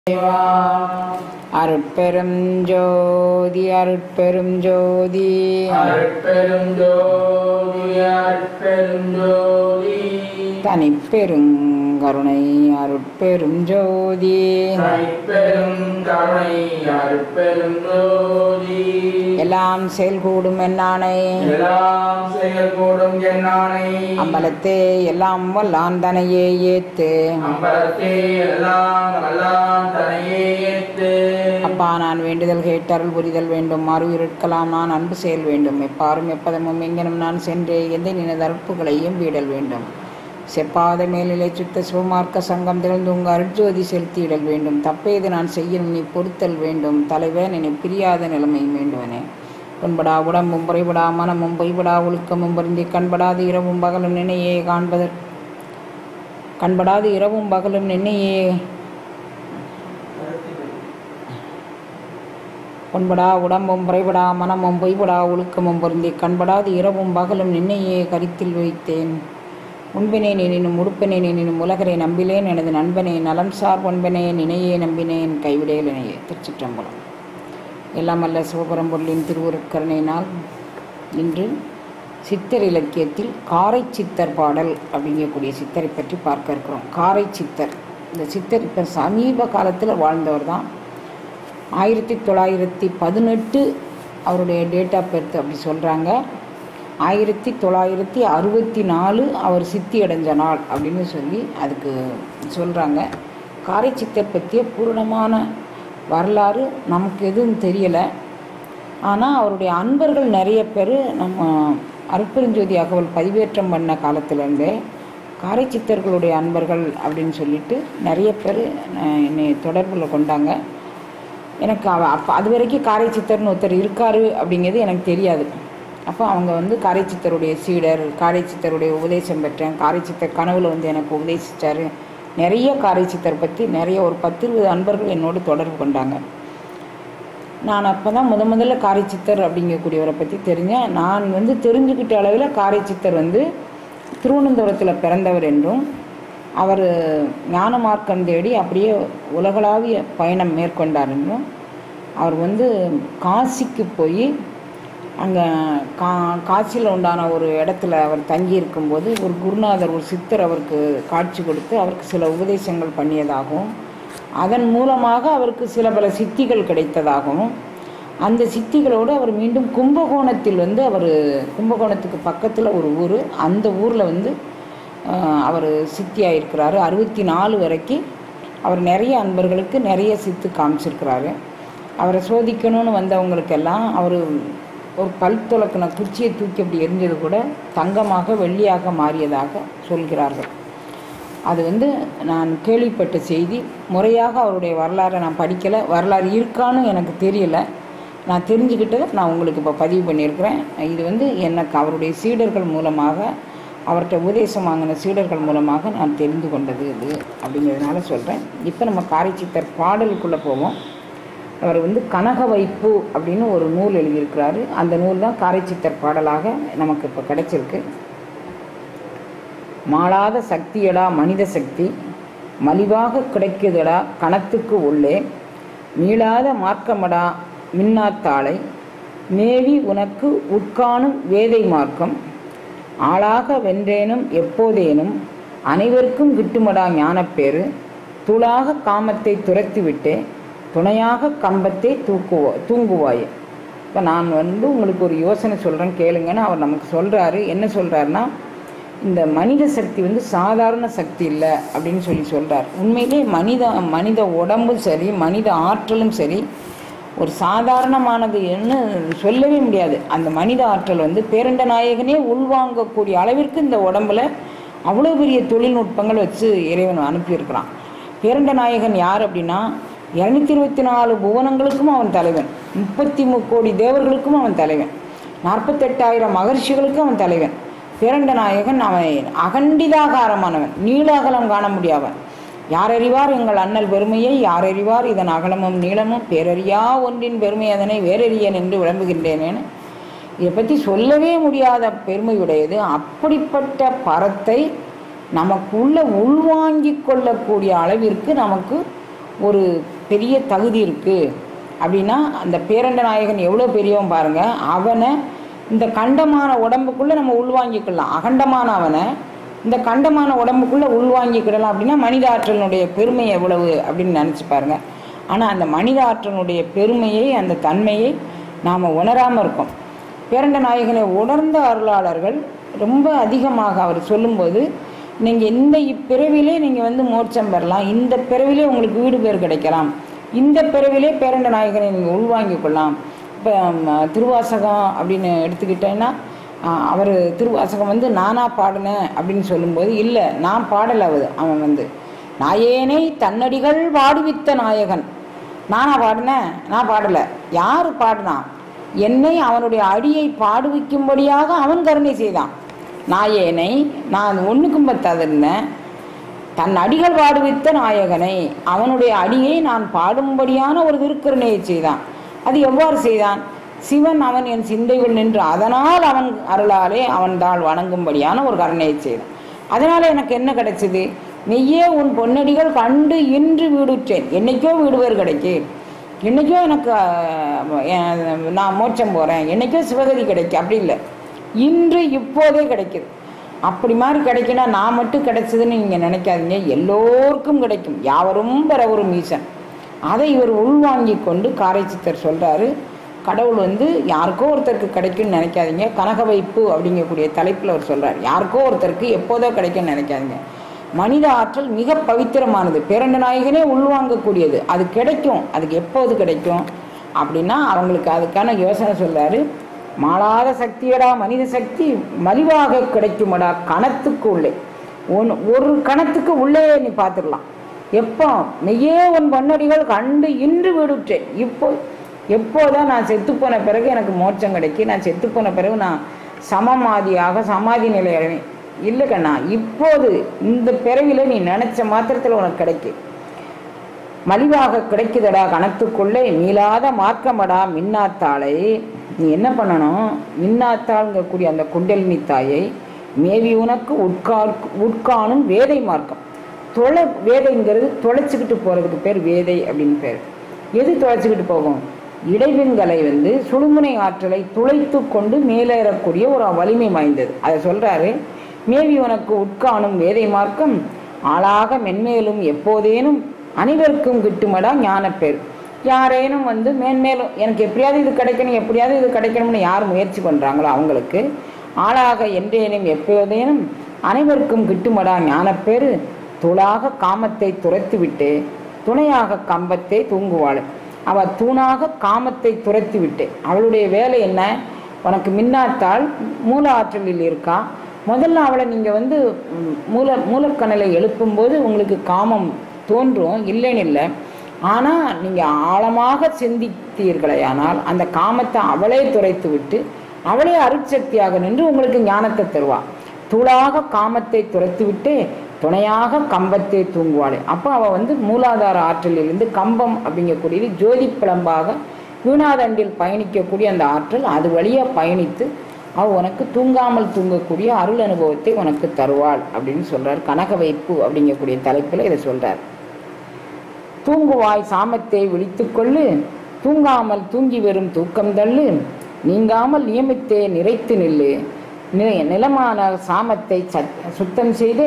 தேவா அருட்பெரும் ஜோதி அருட்பெரும் ஜோதி அருட்பெரும் ஜோதி அருட்பெரும் ஜோதி தனிப்பெருங்கருணை அருட்பெரும் ஜோதி தனிப்பெரும் கருணை அருட்பெரும் ஜோதி எல்லாம் செயல்கூடும் என்னானை எல்லாம் செயல்கூடும் என்னானை அம்பலத்தே எல்லாம் வல்லான் தனையே ஏத்து அம்பலத்தே எல்லாம் வல்லாம் தனையே ஏத்து அப்பா நான் வேண்டுதல் கேட்டருள் புரிதல் வேண்டும் மறுவிருட்கலாம் நான் அன்பு செயல் வேண்டும் எப்பாரும் எப்பதமும் எங்கனும் நான் சென்றே எந்த நினது அற்புகளையும் வீடல் வேண்டும் செப்பாத மேலிலை சுத்த சிவமார்க்க சங்கம் திறந்து உங்க அருட்ஜோதி செலுத்தியிடல் வேண்டும் தப்பேது நான் செய்யணும் நீ பொறுத்தல் வேண்டும் தலைவன் என்னை பிரியாத நிலைமை வேண்டுவனே உன்படா உடம்பும் குறைபடா மனமும் பொய்படா ஒழுக்கமும் பொருந்தி கண்படாது இரவும் பகலும் நினையே காண்பதற் கண்படாது இரவும் பகலும் நினையே பொன்படா உடம்பும் குறைபடா மனமும் பொய்படா ஒழுக்கமும் பொருந்தி கண்படாது இரவும் பகலும் நின்னையே கருத்தில் வைத்தேன் உண்பினேன் எனினும் உடுப்பினேன் எனினும் உலகரை நம்பிலேன் எனது நண்பனே நலம் சார் ஒன்பனே நினையே நம்பினேன் கைவிடேல் இணையே திருச்சிற்றம்பலம் எல்லாம் அல்ல சிவபரம்பொருளின் திருவுருக்கரணையினால் இன்று சித்தர் இலக்கியத்தில் காரை சித்தர் பாடல் அப்படிங்கக்கூடிய சித்தரை பற்றி பார்க்க இருக்கிறோம் காரை சித்தர் இந்த சித்தர் இப்போ சமீப காலத்தில் வாழ்ந்தவர் தான் ஆயிரத்தி தொள்ளாயிரத்தி பதினெட்டு அவருடைய டேட் ஆஃப் பர்த் அப்படி சொல்கிறாங்க ஆயிரத்தி தொள்ளாயிரத்தி அறுபத்தி நாலு அவர் சித்தி அடைஞ்ச நாள் அப்படின்னு சொல்லி அதுக்கு சொல்கிறாங்க காரை சித்தர் பற்றிய பூரணமான வரலாறு நமக்கு எதுவும் தெரியலை ஆனால் அவருடைய அன்பர்கள் நிறைய பேர் நம்ம அருட்பெருஞ்சோதி அகவல் பதிவேற்றம் பண்ண காலத்துலேருந்தே காரை சித்தர்களுடைய அன்பர்கள் அப்படின்னு சொல்லிட்டு நிறைய பேர் அஹ், என்னை தொடர்பில் கொண்டாங்க எனக்கு அவ அப்போ அது வரைக்கும் காரை சித்தர்னு ஒருத்தர் இருக்காரு அப்படிங்கிறது எனக்கு தெரியாது அப்போ அவங்க வந்து காரை சித்தருடைய சீடர் காரை சித்தருடைய உபதேசம் பெற்றேன் காரை சித்தர் கனவுல வந்து எனக்கு உபதேசித்தார் நிறைய காரை சித்தர் பற்றி நிறைய ஒரு பத்து இருபது அன்பர்கள் என்னோடு தொடர்பு கொண்டாங்க நான் அப்போ தான் முத முதல்ல காரை சித்தர் அப்படிங்கக்கூடியவரை பற்றி தெரிஞ்சேன் நான் வந்து தெரிஞ்சுக்கிட்ட அளவில் காரை சித்தர் வந்து திருவனந்தபுரத்தில் பிறந்தவர் என்றும் அவர் ஞான மார்க்கம் தேடி அப்படியே உலகளாவிய பயணம் மேற்கொண்டார் என்றும் அவர் வந்து காசிக்கு போய் அங்கே கா காசியில் உண்டான ஒரு இடத்துல அவர் தங்கி இருக்கும்போது ஒரு குருநாதர் ஒரு சித்தர் அவருக்கு காட்சி கொடுத்து அவருக்கு சில உபதேசங்கள் பண்ணியதாகவும் அதன் மூலமாக அவருக்கு சில பல சித்திகள் கிடைத்ததாகவும் அந்த சித்திகளோடு அவர் மீண்டும் கும்பகோணத்தில் வந்து அவர் கும்பகோணத்துக்கு பக்கத்தில் ஒரு ஊர் அந்த ஊரில் வந்து அவர் சித்தியாக இருக்கிறாரு அறுபத்தி நாலு வரைக்கும் அவர் நிறைய அன்பர்களுக்கு நிறைய சித்து காமிச்சிருக்கிறாரு அவரை சோதிக்கணும்னு வந்தவங்களுக்கெல்லாம் அவர் ஒரு பல் துளக்கின குச்சியை தூக்கி அப்படி எரிஞ்சது கூட தங்கமாக வெள்ளியாக மாறியதாக சொல்கிறார்கள் அது வந்து நான் கேள்விப்பட்ட செய்தி முறையாக அவருடைய வரலாறை நான் படிக்கலை வரலாறு இருக்கான்னு எனக்கு தெரியல நான் தெரிஞ்சுக்கிட்டதை நான் உங்களுக்கு இப்போ பதிவு பண்ணியிருக்கிறேன் இது வந்து எனக்கு அவருடைய சீடர்கள் மூலமாக அவர்கிட்ட உபதேசம் வாங்கின சீடர்கள் மூலமாக நான் தெரிந்து கொண்டது இது அப்படிங்கிறதுனால சொல்கிறேன் இப்போ நம்ம காரைச்சித்தர் பாடலுக்குள்ளே போவோம் அவர் வந்து கனக வைப்பு அப்படின்னு ஒரு நூல் எழுதியிருக்கிறாரு அந்த நூல் தான் காரைச்சித்தர் பாடலாக நமக்கு இப்போ கிடைச்சிருக்கு மாளாத சக்தியடா மனித சக்தி மலிவாக கிடைக்குதடா கணத்துக்கு உள்ளே மீளாத மார்க்கமடா மின்னாத்தாளை மேவி உனக்கு உட்காணும் வேதை மார்க்கம் ஆளாக வென்றேனும் எப்போதேனும் அனைவருக்கும் கிட்டுமடா ஞானப்பேறு துளாக காமத்தை துரத்திவிட்டே துணையாக கம்பத்தை தூக்குவோ தூங்குவாயே இப்போ நான் வந்து உங்களுக்கு ஒரு யோசனை சொல்கிறேன் கேளுங்கன்னு அவர் நமக்கு சொல்கிறாரு என்ன சொல்கிறாருன்னா இந்த மனித சக்தி வந்து சாதாரண சக்தி இல்லை அப்படின்னு சொல்லி சொல்கிறார் உண்மையிலே மனித மனித உடம்பும் சரி மனித ஆற்றலும் சரி ஒரு சாதாரணமானது என்ன சொல்லவே முடியாது அந்த மனித ஆற்றல் வந்து பேரண்ட நாயகனே உள்வாங்கக்கூடிய அளவிற்கு இந்த உடம்புல அவ்வளோ பெரிய தொழில்நுட்பங்கள் வச்சு இறைவன் அனுப்பியிருக்கிறான் பேரண்ட நாயகன் யார் அப்படின்னா இரநூத்தி இருபத்தி நாலு புவனங்களுக்கும் அவன் தலைவன் முப்பத்தி மு கோடி தேவர்களுக்கும் அவன் தலைவன் நாற்பத்தெட்டாயிரம் மகர்ஷிகளுக்கும் அவன் தலைவன் பேரண்ட நாயகன் அவன் அகண்டிதாகாரமானவன் நீளாகலம் காண முடியாதவன் யார் அறிவார் எங்கள் அண்ணல் பெருமையை யார் அறிவார் இதன் அகலமும் நீளமும் பேரறியா ஒன்றின் பெருமை அதனை வேறறியன் என்று விளம்புகின்றேனேன்னு இதை பற்றி சொல்லவே முடியாத பெருமையுடையது அப்படிப்பட்ட பரத்தை நமக்குள்ள உள்வாங்கிக் கொள்ளக்கூடிய அளவிற்கு நமக்கு ஒரு பெரிய தகுதி இருக்குது அப்படின்னா அந்த பேரண்ட நாயகன் எவ்வளோ பெரியவன் பாருங்க அவனை இந்த கண்டமான உடம்புக்குள்ளே நம்ம உள்வாங்கிக்கலாம் அகண்டமான அவனை இந்த கண்டமான உடம்புக்குள்ளே உள்வாங்கிக்கிடலாம் அப்படின்னா மனித ஆற்றலினுடைய பெருமை எவ்வளவு அப்படின்னு நினச்சி பாருங்க ஆனால் அந்த மனித ஆற்றலினுடைய பெருமையை அந்த தன்மையை நாம் உணராமல் இருக்கோம் பேரண்ட நாயகனை உணர்ந்த அருளாளர்கள் ரொம்ப அதிகமாக அவர் சொல்லும்போது நீங்கள் இந்த இப்பிறவிலே நீங்கள் வந்து மோட்சம் பெறலாம் இந்த பிறவிலே உங்களுக்கு வீடு பேர் கிடைக்கலாம் இந்த பிறவிலே பேரண்ட நாயகனை நீங்கள் உள்வாங்கிக் கொள்ளலாம் இப்போ திருவாசகம் அப்படின்னு எடுத்துக்கிட்டேன்னா அவர் திருவாசகம் வந்து நானா பாடினேன் அப்படின்னு சொல்லும்போது இல்லை நான் பாடலை அவர் அவன் வந்து நாயேனை தன்னடிகள் பாடுவித்த நாயகன் நானா பாடினேன் நான் பாடலை யார் பாடினா என்னை அவனுடைய அடியை பாடுவிக்கும்படியாக அவன் கருணை செய்தான் நாயேனை நான் ஒன்றுக்கும் பத்தாதுன்னேன் தன் அடிகள் பாடுவித்த நாயகனை அவனுடைய அடியை நான் பாடும்படியான ஒரு திருக்கருணையை செய்தான் அது எவ்வாறு செய்தான் சிவன் அவன் என் சிந்தைகள் நின்று அதனால் அவன் அருளாலே அவன் தாள் வணங்கும்படியான ஒரு கருணையை செய்தான் அதனால எனக்கு என்ன கிடைச்சது மெய்யே உன் பொன்னடிகள் கண்டு இன்று வீடுற்றேன் என்னைக்கோ வீடுவர் கிடைக்கு என்னைக்கோ எனக்கு அஹ், என் நான் மோட்சம் போகிறேன் என்னைக்கோ சிவகதி கிடைக்கும் அப்படி இல்லை இன்று இப்போதே கிடைக்குது அப்படி மாதிரி கிடைக்குன்னா நான் மட்டும் கிடைச்சதுன்னு நீங்கள் நினைக்காதீங்க எல்லோருக்கும் கிடைக்கும் யாவரும் பெறவரும் ஈசன் அதை இவர் உள்வாங்கி கொண்டு காரைச்சித்தர் சொல்கிறாரு கடவுள் வந்து யாருக்கோ ஒருத்தருக்கு கிடைக்கும்னு நினைக்காதீங்க கனக வைப்பு அப்படிங்கக்கூடிய தலைப்பில் அவர் சொல்கிறார் யாருக்கோ ஒருத்தருக்கு எப்போதோ கிடைக்கும்னு நினைக்காதீங்க மனித ஆற்றல் மிக பவித்திரமானது பேரண்ட நாயகனே உள்வாங்கக்கூடியது அது கிடைக்கும் அதுக்கு எப்போது கிடைக்கும் அப்படின்னா அவங்களுக்கு அதுக்கான யோசனை சொல்றாரு மாளாத சக்தியடா மனித சக்தி மலிவாக கிடைக்குமடா கணத்துக்கு உள்ளே ஒன் ஒரு கணத்துக்கு உள்ளே நீ பார்த்துடலாம் எப்போ மெய்யே உன் பொன்னடிகள் கண்டு இன்று வீடுற்றேன் இப்போ எப்போதான் நான் செத்து போன பிறகு எனக்கு மோட்சம் கிடைக்கும் நான் செத்து போன பிறகு நான் சமமாதியாக சமாதி நிலை அடைவேன் இல்லை கண்ணா இப்போது இந்த பிறவில நீ நினைச்ச மாத்திரத்தில் உனக்கு கிடைக்கும் மலிவாக கிடைக்குதடா கணத்துக்குள்ளே மீளாத மார்க்கமடா மின்னாத்தாளை நீ என்ன பண்ணணும் மின்னாத்தாள்ங்கக்கூடிய அந்த குண்டலினி தாயை மேவி உனக்கு உட்கா உட்காணும் வேதை மார்க்கம் தொலை வேதைங்கிறது தொலைச்சிக்கிட்டு போகிறதுக்கு பேர் வேதை அப்படின்னு பேர் எது தொலைச்சிக்கிட்டு போகும் இடைவின்களை வந்து சுழுமுனை ஆற்றலை துளைத்து கொண்டு மேலேறக்கூடிய ஒரு வலிமை வாய்ந்தது அதை சொல்றாரு மேவி உனக்கு உட்காணும் வேதை மார்க்கம் ஆளாக மென்மேலும் எப்போதேனும் அனைவருக்கும் கிட்டுமடா ஞானப்பேர் யாரேனும் வந்து மேன்மேலும் எனக்கு எப்படியாவது இது கிடைக்கணும் எப்படியாவது இது கிடைக்கணும்னு யார் முயற்சி பண்ணுறாங்களோ அவங்களுக்கு ஆளாக என்றேனும் எப்போதேனும் அனைவருக்கும் கிட்டுமடா ஞானப்பேரு துளாக காமத்தை துரத்திவிட்டு துணையாக கம்பத்தை தூங்குவாள் அவ தூணாக காமத்தை துரத்தி விட்டு அவளுடைய வேலை என்ன உனக்கு மின்னாத்தால் மூல ஆற்றலில் இருக்கா முதல்ல அவளை நீங்கள் வந்து ம், மூல மூலக்கணலை எழுப்பும்போது உங்களுக்கு காமம் தோன்றும் இல்லைன்னு இல்லை ஆனால் நீங்கள் ஆழமாக சிந்தித்தீர்களேயானால் அந்த காமத்தை அவளே துரைத்து விட்டு அவளே அருட்சக்தியாக நின்று உங்களுக்கு ஞானத்தை தருவா தூளாக காமத்தை துரத்திவிட்டு துணையாக கம்பத்தை தூங்குவாளே அப்போ அவள் வந்து மூலாதார ஆற்றலிலிருந்து கம்பம் அப்படிங்கக்கூடியது ஜோதி பிளம்பாக வீணாதண்டில் பயணிக்கக்கூடிய அந்த ஆற்றல் அது வழியாக பயணித்து அவள் உனக்கு தூங்காமல் தூங்கக்கூடிய அருள் அனுபவத்தை உனக்கு தருவாள் அப்படின்னு சொல்றார் கனக வைப்பு அப்படிங்கக்கூடிய தலைப்பில் இதை சொல்றார் தூங்குவாய் சாமத்தை விழித்துக்கொள்ளு தூங்காமல் தூங்கி வரும் தூக்கம் தள்ளு நீங்காமல் நியமித்தே நிறைத்து நில்லு நி- நிலமான சாமத்தை சத் சுத்தம் செய்து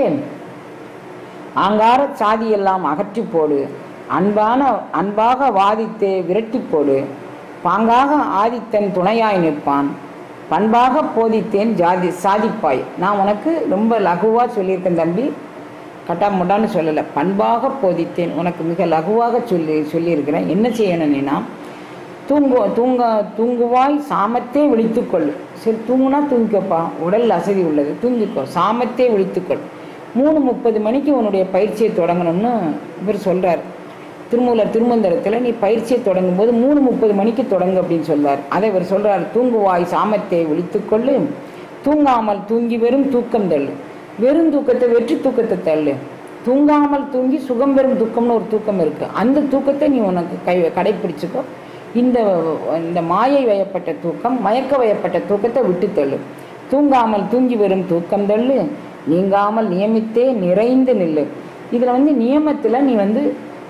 ஆங்கார சாதியெல்லாம் அகற்றி போடு அன்பான அன்பாக வாதித்தே விரட்டி போடு பாங்காக ஆதித்தன் துணையாய் நிற்பான் பண்பாக போதித்தேன் ஜாதி சாதிப்பாய் நான் உனக்கு ரொம்ப லகுவாக சொல்லியிருக்கேன் தம்பி கட்டா முட்டான்னு சொல்லலை பண்பாக போதித்தேன் உனக்கு மிக லகுவாக சொல்லி சொல்லியிருக்கிறேன் என்ன செய்யணும் நீனா தூங்கு தூங்க தூங்குவாய் சாமத்தே விழித்துக்கொள் சரி தூங்குனா தூங்கிக்கோப்பா உடல் அசதி உள்ளது தூங்கிக்கோ சாமத்தே விழித்துக்கொள் மூணு முப்பது மணிக்கு உன்னுடைய பயிற்சியை தொடங்கணும்னு இவர் சொல்றார் திருமூலர் திருமந்திரத்தில் நீ பயிற்சியை தொடங்கும் போது மூணு முப்பது மணிக்கு தொடங்கு அப்படின்னு சொல்றார் அதை இவர் சொல்றார் தூங்குவாய் சாமத்தை விழித்துக்கொள்ளு தூங்காமல் தூங்கி வெறும் தூக்கம் தள்ளு வெறும் தூக்கத்தை வெற்றி தூக்கத்தை தள்ளு தூங்காமல் தூங்கி சுகம் பெறும் தூக்கம்னு ஒரு தூக்கம் இருக்கு அந்த தூக்கத்தை நீ உனக்கு கை கடைப்பிடிச்சுக்கோ இந்த இந்த மாயை வயப்பட்ட தூக்கம் மயக்க வயப்பட்ட தூக்கத்தை விட்டு தள்ளு தூங்காமல் தூங்கி வரும் தூக்கம் தள்ளு நீங்காமல் நியமித்தே நிறைந்து நில்லு இதில் வந்து நியமத்தில் நீ வந்து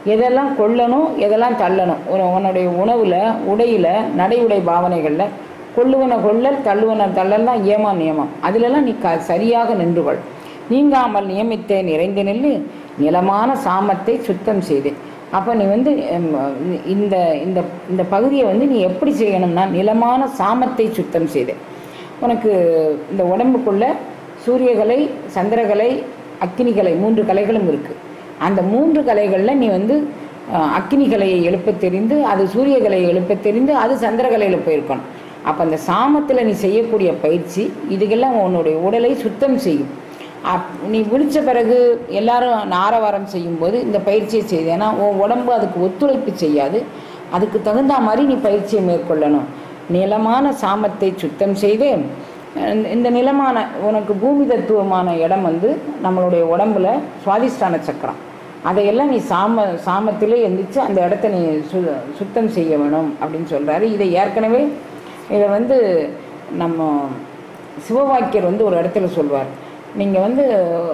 எதெல்லாம் கொல்லணும் எதெல்லாம் தள்ளணும் உன- உன்னுடைய உணவில் உடையில் நடை உடை பாவனைகளில் கொள்ளுவன கொள்ளல் தள்ளுவன தள்ளல் தான் ஏமா நியமம் அதிலெல்லாம் நீ க சரியாக நின்றுகொள் நீங்காமல் நியமித்தே நிறைந்து நெல்லு நிலமான சாமத்தை சுத்தம் செய்தேன் அப்போ நீ வந்து ஹம், இந்த இந்த இந்த பகுதியை வந்து நீ எப்படி செய்யணும்னா நிலமான சாமத்தை சுத்தம் செய்தேன் உனக்கு இந்த உடம்புக்குள்ள சூரியகலை சந்திரகலை அக்கினிகலை மூன்று கலைகளும் இருக்குது அந்த மூன்று கலைகளில் நீ வந்து அஹ், அக்கினி கலையை எழுப்ப தெரிந்து அது சூரிய கலையை எழுப்ப தெரிந்து அது சந்திரகலையில் போயிருக்கணும் அப்போ அந்த சாமத்தில் நீ செய்யக்கூடிய பயிற்சி இதுக்கெல்லாம் உன்னுடைய உடலை சுத்தம் செய்யும் அப் நீ விழிச்ச பிறகு எல்லாரும் ஆரவாரம் செய்யும்போது இந்த பயிற்சியை செய்தேன்னா உன் உடம்பு அதுக்கு ஒத்துழைப்பு செய்யாது அதுக்கு தகுந்த மாதிரி நீ பயிற்சியை மேற்கொள்ளணும் நிலமான சாமத்தை சுத்தம் செய்து இந்த- இந்த நிலமான உனக்கு பூமி தத்துவமான இடம் வந்து நம்மளுடைய உடம்புல சுவாதிஷ்டான சக்கரம் அதையெல்லாம் நீ சாம சாமத்திலே எந்திரிச்சு அந்த இடத்த நீ சு சுத்தம் செய்ய வேணும் அப்படின்னு சொல்கிறாரு இதை ஏற்கனவே இதை வந்து நம்ம சிவவாக்கியர் வந்து ஒரு இடத்துல சொல்வார் நீங்கள் வந்து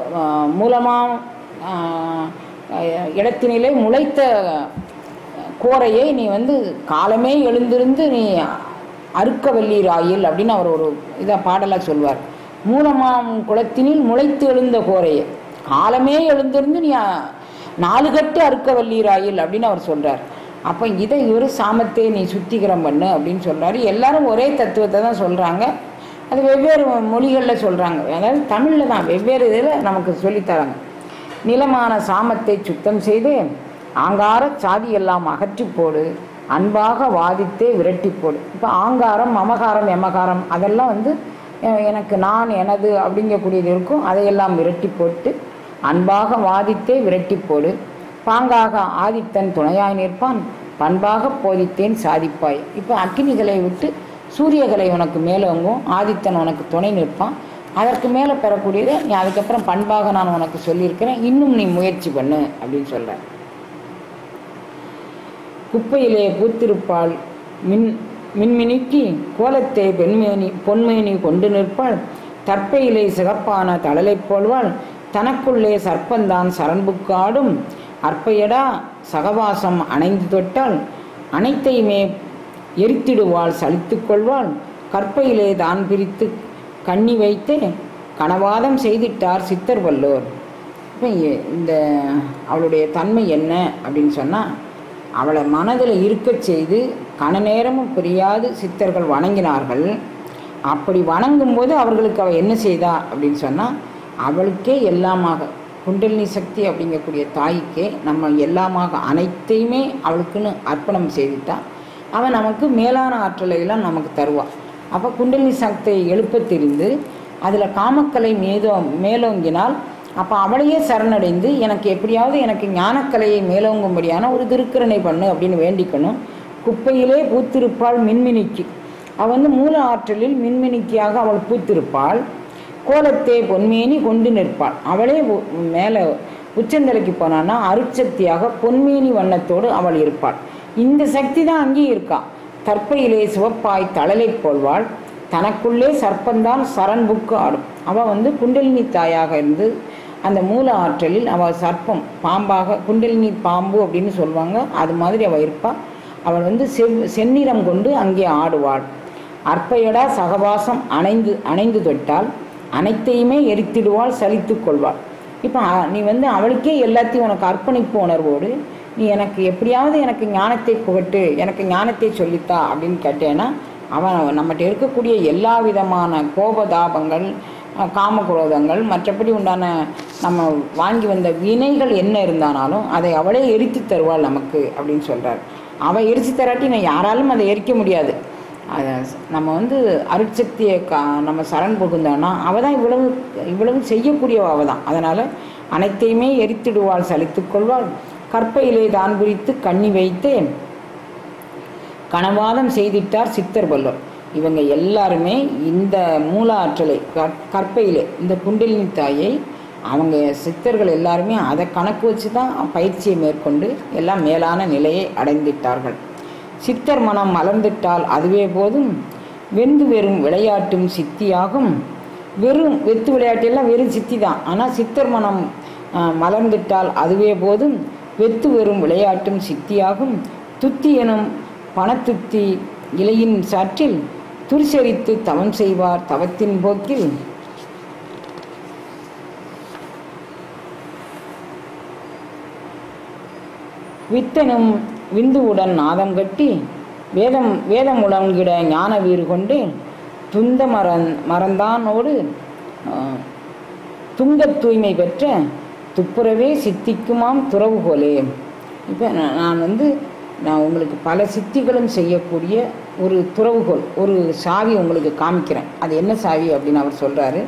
மூலமாக இடத்தினிலே முளைத்த கோரையை நீ வந்து காலமே எழுந்திருந்து நீ அறுக்க வல்லீராயில் அப்படின்னு அவர் ஒரு இதை பாடலாக சொல்வார் மூலமாம் குளத்தினில் முளைத்து எழுந்த கோரையை காலமே எழுந்திருந்து நீ அ- நாலு கட்டு அறுக்க வல்லீராயில் அப்படின்னு அவர் சொல்றார் அப்போ இதை இவர் சாமத்தை நீ சுத்திகரம் பண்ணு அப்படின்னு சொல்றாரு எல்லாரும் ஒரே தத்துவத்தை தான் சொல்றாங்க அது வெவ்வேறு மொழிகளில் சொல்றாங்க அதாவது தமிழில் தான் வெவ்வேறு இதில் நமக்கு சொல்லித்தராங்க நிலமான சாமத்தை சுத்தம் செய்து ஆங்கார சாதி எல்லாம் அகற்றி போடு அன்பாக வாதித்தே விரட்டி போடு இப்போ ஆங்காரம் மமகாரம் எமகாரம் அதெல்லாம் வந்து அஹ், எனக்கு நான் எனது அப்படிங்கக்கூடியது இருக்கும் அதையெல்லாம் விரட்டி போட்டு அன்பாக வாதித்தே விரட்டி போடு பாங்காக ஆதித்தன் துணையாய் நிற்பான் பண்பாக போதித்தேன் சாதிப்பாய் இப்போ அக்கினிகளை விட்டு சூரியகலை உனக்கு மேலோங்கும் ஆதித்தன் உனக்கு துணை நிற்பான் அதற்கு மேலே பெறக்கூடியதை நீ அதுக்கப்புறம் பண்பாக நான் உனக்கு சொல்லியிருக்கிறேன் இன்னும் நீ முயற்சி பண்ணு அப்படின்னு சொல்கிறேன் குப்பையிலே பூத்திருப்பாள் மின் மின்மினிக்கு கோலத்தை பெண்மேனி பொன்மேனி கொண்டு நிற்பாள் தற்பையிலே சிகப்பான தழலைப் போல்வாள் தனக்குள்ளே சர்ப்பந்தான் சரண்புக்காடும் அற்பையடா சகவாசம் அணைந்து தொட்டால் அனைத்தையுமே எரித்திடுவாள் சலித்துக் கொள்வாள் கற்பையிலே தான் பிரித்து கண்ணி வைத்து கனவாதம் செய்திட்டார் சித்தர் வல்லோர் இப்போ இந்த அவளுடைய தன்மை என்ன அப்படின்னு சொன்னால் அவளை மனதில் இருக்கச் செய்து கன நேரமும் புரியாது சித்தர்கள் வணங்கினார்கள் அப்படி வணங்கும்போது அவர்களுக்கு அவள் என்ன செய்தா அப்படின்னு சொன்னால் அவளுக்கே எல்லாமாக குண்டலினி சக்தி அப்படிங்கக்கூடிய தாய்க்கே நம்ம எல்லாமாக அனைத்தையுமே அவளுக்குன்னு அர்ப்பணம் செய்துட்டா அவன் நமக்கு மேலான ஆற்றலை எல்லாம் நமக்கு தருவாள் அப்போ குண்டலினி சக்தியை எழுப்ப தெரிந்து அதில் காமக்கலை மேதோ மேலோங்கினால் அப்போ அவளையே சரணடைந்து எனக்கு எப்படியாவது எனக்கு ஞானக்கலையை மேலோங்கும்படியான ஒரு திருக்கரணை பண்ணு அப்படின்னு வேண்டிக்கணும் குப்பையிலே பூத்திருப்பாள் மின்மினிக்கு அவள் வந்து மூல ஆற்றலில் மின்மினிக்கியாக அவள் பூத்திருப்பாள் கோலத்தே பொன்மேனி கொண்டு நிற்பாள் அவளே உ- மேலே உச்சந்தலைக்கு போனான்னா அருட்சக்தியாக பொன்மேனி வண்ணத்தோடு அவள் இருப்பாள் இந்த சக்தி தான் அங்கேயும் இருக்கா தற்பையிலே சிவப்பாய் தழலைப் போல்வாள் தனக்குள்ளே சர்ப்பந்தான் சரண் புக்கு ஆடும் அவள் வந்து குண்டலினி தாயாக இருந்து அந்த மூல ஆற்றலில் அவள் சர்ப்பம் பாம்பாக குண்டலினி பாம்பு அப்படின்னு சொல்லுவாங்க அது மாதிரி அவள் இருப்பாள் அவள் வந்து செவ் செந்நிறம் கொண்டு அங்கே ஆடுவாள் அற்பையடா சகவாசம் அணைந்து அணைந்து தொட்டால் அனைத்தையுமே எரித்திடுவாள் சலித்துக் கொள்வாள் இப்போ நீ வந்து அவளுக்கே எல்லாத்தையும் உனக்கு அர்ப்பணிப்பு உணர்வோடு நீ எனக்கு எப்படியாவது எனக்கு ஞானத்தை புகட்டு எனக்கு ஞானத்தை சொல்லித்தா அப்படின்னு கேட்டேன்னா அவன் நம்மகிட்ட இருக்கக்கூடிய எல்லா விதமான கோபதாபங்கள் அஹ், காமகுரோதங்கள் மற்றபடி உண்டான நம்ம வாங்கி வந்த வினைகள் என்ன இருந்தானாலும் அதை அவளே எரித்து தருவாள் நமக்கு அப்படின்னு சொல்கிறார் அவள் எரித்து தராட்டி நான் யாராலும் அதை எரிக்க முடியாது அதை நம்ம வந்து அருட்சக்தியை கா நம்ம சரண் புகுந்தோன்னா அவள் தான் இவ்வளவு இவ்வளவு செய்யக்கூடியவ அவள் தான் அதனால் அனைத்தையுமே எரித்திடுவாள் சலித்துக் கொள்வாள் கற்பையிலே தான் குறித்து கண்ணி வைத்து கனவாதம் செய்திட்டார் சித்தர் வல்லோர் இவங்க எல்லாருமே இந்த மூல ஆற்றலை கற்- கற்பையிலே இந்த குண்டலினி தாயை அவங்க சித்தர்கள் எல்லாருமே அதை கணக்கு வச்சு தான் பயிற்சியை மேற்கொண்டு எல்லாம் மேலான நிலையை அடைந்திட்டார்கள் சித்தர் மனம் மலர்ந்திட்டால் அதுவே போதும் வெந்து வெறும் விளையாட்டும் சித்தியாகும் வெறும் வெத்து விளையாட்டெல்லாம் வெறும் சித்தி தான் ஆனால் சித்தர் மனம் ஆஹ், மலர்ந்திட்டால் அதுவே போதும் வெத்து வெறும் விளையாட்டும் சித்தியாகும் துத்தி எனும் பணத்துத்தி இலையின் சாற்றில் துரிசரித்து தவம் செய்வார் தவத்தின் போக்கில் வித்தனும் விந்துவுடன் நாதம் கட்டி வேதம் வேதம் முழங்கிட ஞான வீறு கொண்டு துந்த மரந் மறந்தானோடு ஆஹ், துங்கத் தூய்மை பெற்ற துப்புரவே சித்திக்குமாம் துறவுகோலே இப்போ நான் நான் வந்து நான் உங்களுக்கு பல சித்திகளும் செய்யக்கூடிய ஒரு துறவுகோல் ஒரு சாவி உங்களுக்கு காமிக்கிறேன் அது என்ன சாவி அப்படின்னு அவர் சொல்கிறாரு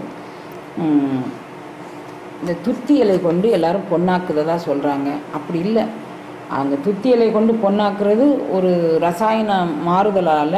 இந்த துத்தி இலை கொண்டு எல்லாரும் பொண்ணாக்குறதா சொல்கிறாங்க அப்படி இல்லை அவங்க துத்தி இலை கொண்டு பொண்ணாக்குறது ஒரு ரசாயன மாறுதலால்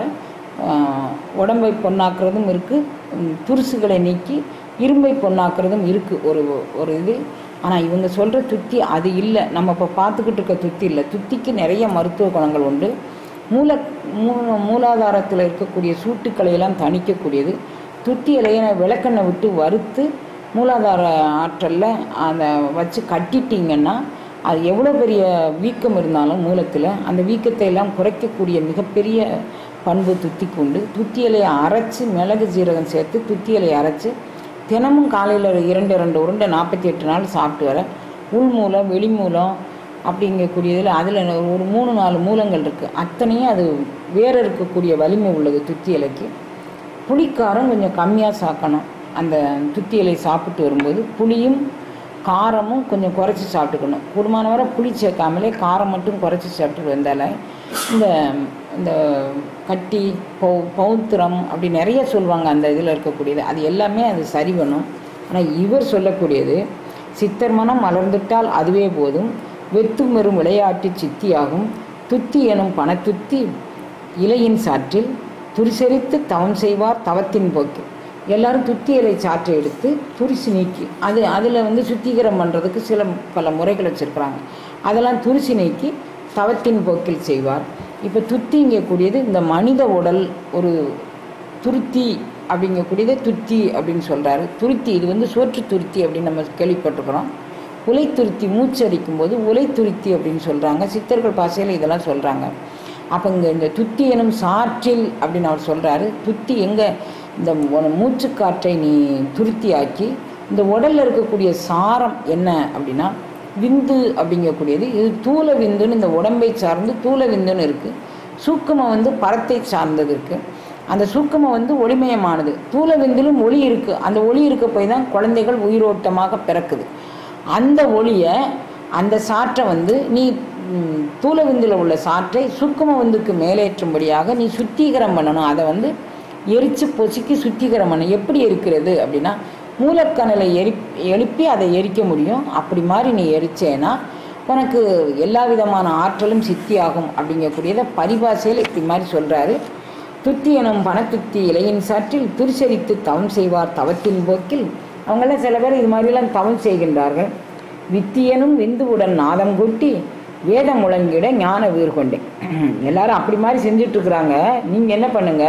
உடம்பை பொண்ணாக்குறதும் இருக்குது துருசுகளை நீக்கி இரும்பை பொண்ணாக்குறதும் இருக்குது ஒரு ஒரு இது ஆனால் இவங்க சொல்கிற துத்தி அது இல்லை நம்ம இப்போ பார்த்துக்கிட்டு இருக்க துத்தி இல்லை துத்திக்கு நிறைய மருத்துவ குணங்கள் உண்டு மூல மூ மூலாதாரத்தில் இருக்கக்கூடிய சூட்டுக்களை எல்லாம் தணிக்கக்கூடியது துத்தி இலையை விளக்கெண்ணெய் விட்டு வறுத்து மூலாதார ஆற்றலில் அதை வச்சு கட்டிட்டீங்கன்னா அது எவ்வளோ பெரிய வீக்கம் இருந்தாலும் மூலத்தில் அந்த வீக்கத்தை எல்லாம் குறைக்கக்கூடிய மிகப்பெரிய பண்பு துத்திக்கு உண்டு துத்தி இலையை அரைச்சி மிளகு ஜீரகம் சேர்த்து துத்தி இலையை அரைச்சி தினமும் காலையில் இரண்டு இரண்டு உருண்டை நாற்பத்தி எட்டு நாள் சாப்பிட்டு வர உள் மூலம் வெளி மூலம் அப்படிங்கக்கூடியதில் அதில் ஒரு மூணு நாலு மூலங்கள் இருக்குது அத்தனையும் அது வேற இருக்கக்கூடிய வலிமை உள்ளது துத்தி இலைக்கு புளிக்காரம் கொஞ்சம் கம்மியாக சாக்கணும் அந்த துத்தி இலை சாப்பிட்டு வரும்போது புளியும் காரமும் கொஞ்சம் குறைச்சி சாப்பிட்டுக்கணும் கூடுமான வரை புளி சேர்க்காமலே காரம் மட்டும் குறைச்சி சாப்பிட்டு வந்தால இந்த இந்த கட்டி பௌ பௌத்திரம் அப்படி நிறைய சொல்லுவாங்க அந்த இதில் இருக்கக்கூடியது அது எல்லாமே அது சரி பண்ணும் ஆனால் இவர் சொல்லக்கூடியது சித்தர் மனம் மலர்ந்துட்டால் அதுவே போதும் வெத்து மெறும் விளையாட்டு சித்தியாகும் துத்தி எனும் பணத்துத்தி இலையின் சாற்றில் துரிசரித்து தவம் செய்வார் தவத்தின் போக்கு எல்லாரும் துத்தி இலை சாற்றை எடுத்து துரிசி நீக்கி அது அதில் வந்து சுத்திகரம் பண்ணுறதுக்கு சில பல முறைகள் வச்சுருக்குறாங்க அதெல்லாம் துரிசி நீக்கி தவத்தின் போக்கில் செய்வார் இப்போ துத்திங்கக்கூடியது இந்த மனித உடல் ஒரு துருத்தி அப்படிங்கக்கூடியதை துத்தி அப்படின்னு சொல்கிறாரு துருத்தி இது வந்து சோற்று துருத்தி அப்படின்னு நம்ம கேள்விப்பட்டிருக்கிறோம் உலை துருத்தி மூச்சு அடிக்கும்போது உலை துருத்தி அப்படின்னு சொல்கிறாங்க சித்தர்கள் பாஷையில் இதெல்லாம் சொல்கிறாங்க அப்போ இங்கே இந்த துத்தி எனும் சாற்றில் அப்படின்னு அவர் சொல்கிறாரு துத்தி எங்கே இந்த உன- மூச்சுக்காற்றை நீ துருத்தியாக்கி இந்த உடலில் இருக்கக்கூடிய சாரம் என்ன அப்படின்னா விந்து அப்படிங்கக்கூடியது இது தூல விந்துன்னு இந்த உடம்பை சார்ந்து தூல விந்துன்னு இருக்குது சூக்குமம் வந்து பரத்தை சார்ந்தது இருக்குது அந்த சூக்குமம் வந்து ஒளிமயமானது தூல விந்திலும் ஒளி இருக்குது அந்த ஒளி இருக்க போய் தான் குழந்தைகள் உயிரோட்டமாக பிறக்குது அந்த ஒளியை அந்த சாற்றை வந்து நீ ம், தூல விந்தில் உள்ள சாற்றை சூக்கும விந்துக்கு மேலேற்றும்படியாக நீ சுத்திகரம் பண்ணணும் அதை வந்து எரித்து பொசுக்கி சுத்திகரம் பண்ணணும் எப்படி இருக்கிறது அப்படின்னா மூலக்கணலை எரி எழுப்பி அதை எரிக்க முடியும் அப்படி மாதிரி நீ எரிச்சேன்னா உனக்கு எல்லா விதமான ஆற்றலும் சித்தியாகும் அப்படிங்கக்கூடியதை பரிபாஷையில் இப்படி மாதிரி சொல்கிறாரு துத்தி எனும் பணத்துத்தி இலையின் சாற்றில் துரிசரித்து தவம் செய்வார் தவத்தின் போக்கில் அவங்களாம் சில பேர் இது மாதிரிலாம் தவம் செய்கின்றார்கள் வித்தியனும் விந்துவுடன் நாதம் கூட்டி வேதம் முழங்கிட ஞான வீர் கொண்டேன் எல்லாரும் அப்படி மாதிரி செஞ்சுட்டு இருக்கிறாங்க நீங்கள் என்ன பண்ணுங்க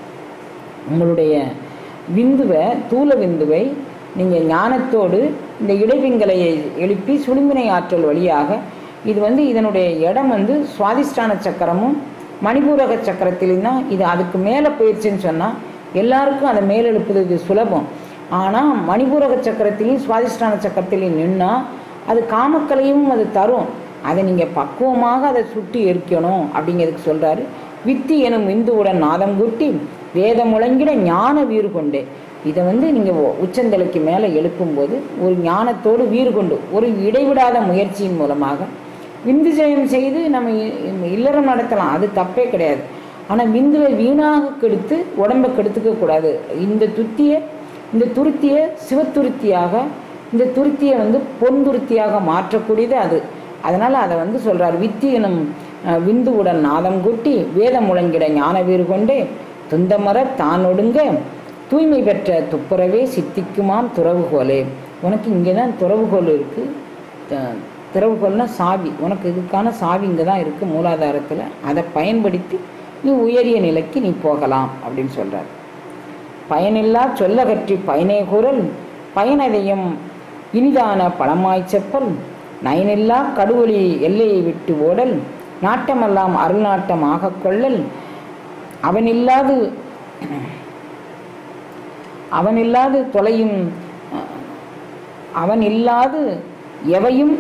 உங்களுடைய விந்துவை தூல விந்துவை நீங்கள் ஞானத்தோடு இந்த இடைவிங்களை எழுப்பி சுழுமினை ஆற்றல் வழியாக இது வந்து இதனுடைய இடம் வந்து சுவாதிஷ்டான சக்கரமும் மணிபூரக சக்கரத்திலும் தான் இது அதுக்கு மேலே போயிடுச்சுன்னு சொன்னால் எல்லாருக்கும் அதை மேலெழுப்புறது இது சுலபம் ஆனால் மணிபூரக சக்கரத்திலையும் சுவாதிஷ்டான சக்கரத்திலையும் நின்னால் அது காமக்கலையும் அது தரும் அதை நீங்கள் பக்குவமாக அதை சுட்டி எரிக்கணும் அப்படிங்கிறதுக்கு சொல்கிறாரு வித்தி எனும் விந்துவுடன் நாதம் கூட்டி வேதம் முழங்கிட ஞான வீறு கொண்டு இதை வந்து நீங்கள் உச்சந்தலைக்கு மேலே எழுப்பும்போது ஒரு ஞானத்தோடு வீறு கொண்டு ஒரு இடைவிடாத முயற்சியின் மூலமாக விந்து ஜெயம் செய்து நம்ம இ- இல்லறம் நடத்தலாம் அது தப்பே கிடையாது ஆனால் விந்துவை வீணாக கெடுத்து உடம்பை கெடுத்துக்க கூடாது இந்த துத்தியை இந்த துருத்தியை சிவத்துருத்தியாக இந்த துருத்தியை வந்து பொன் துருத்தியாக மாற்றக்கூடியது அது அதனால் அதை வந்து சொல்கிறார் வித்தி எனும் அஹ், விந்துவுடன் நாதம் கூட்டி வேதம் முழங்கிட ஞான வீறு கொண்டே துந்தமர தான் ஒடுங்க தூய்மை பெற்ற துப்புரவே சித்திக்குமாம் துறவுகோலே உனக்கு இங்கே தான் துறவுகோல் இருக்குது திறவுகோல்னா சாவி உனக்கு இதுக்கான சாவி இங்கே தான் இருக்குது மூலாதாரத்தில் அதை பயன்படுத்தி நீ உயரிய நிலைக்கு நீ போகலாம் அப்படின்னு சொல்கிறார் பயனில்லா சொல்லகற்றி பயனே கூறல் பயனதையும் இனிதான பழமாய்ச் செப்பல் நயனில்லா கடுவொளி எல்லையை விட்டு ஓடல் நாட்டமெல்லாம் அருள்நாட்டம் ஆகக் கொள்ளல் அவனில்லாது அவனில்லாது தொலையும் அவன் இல்லாது எவையும்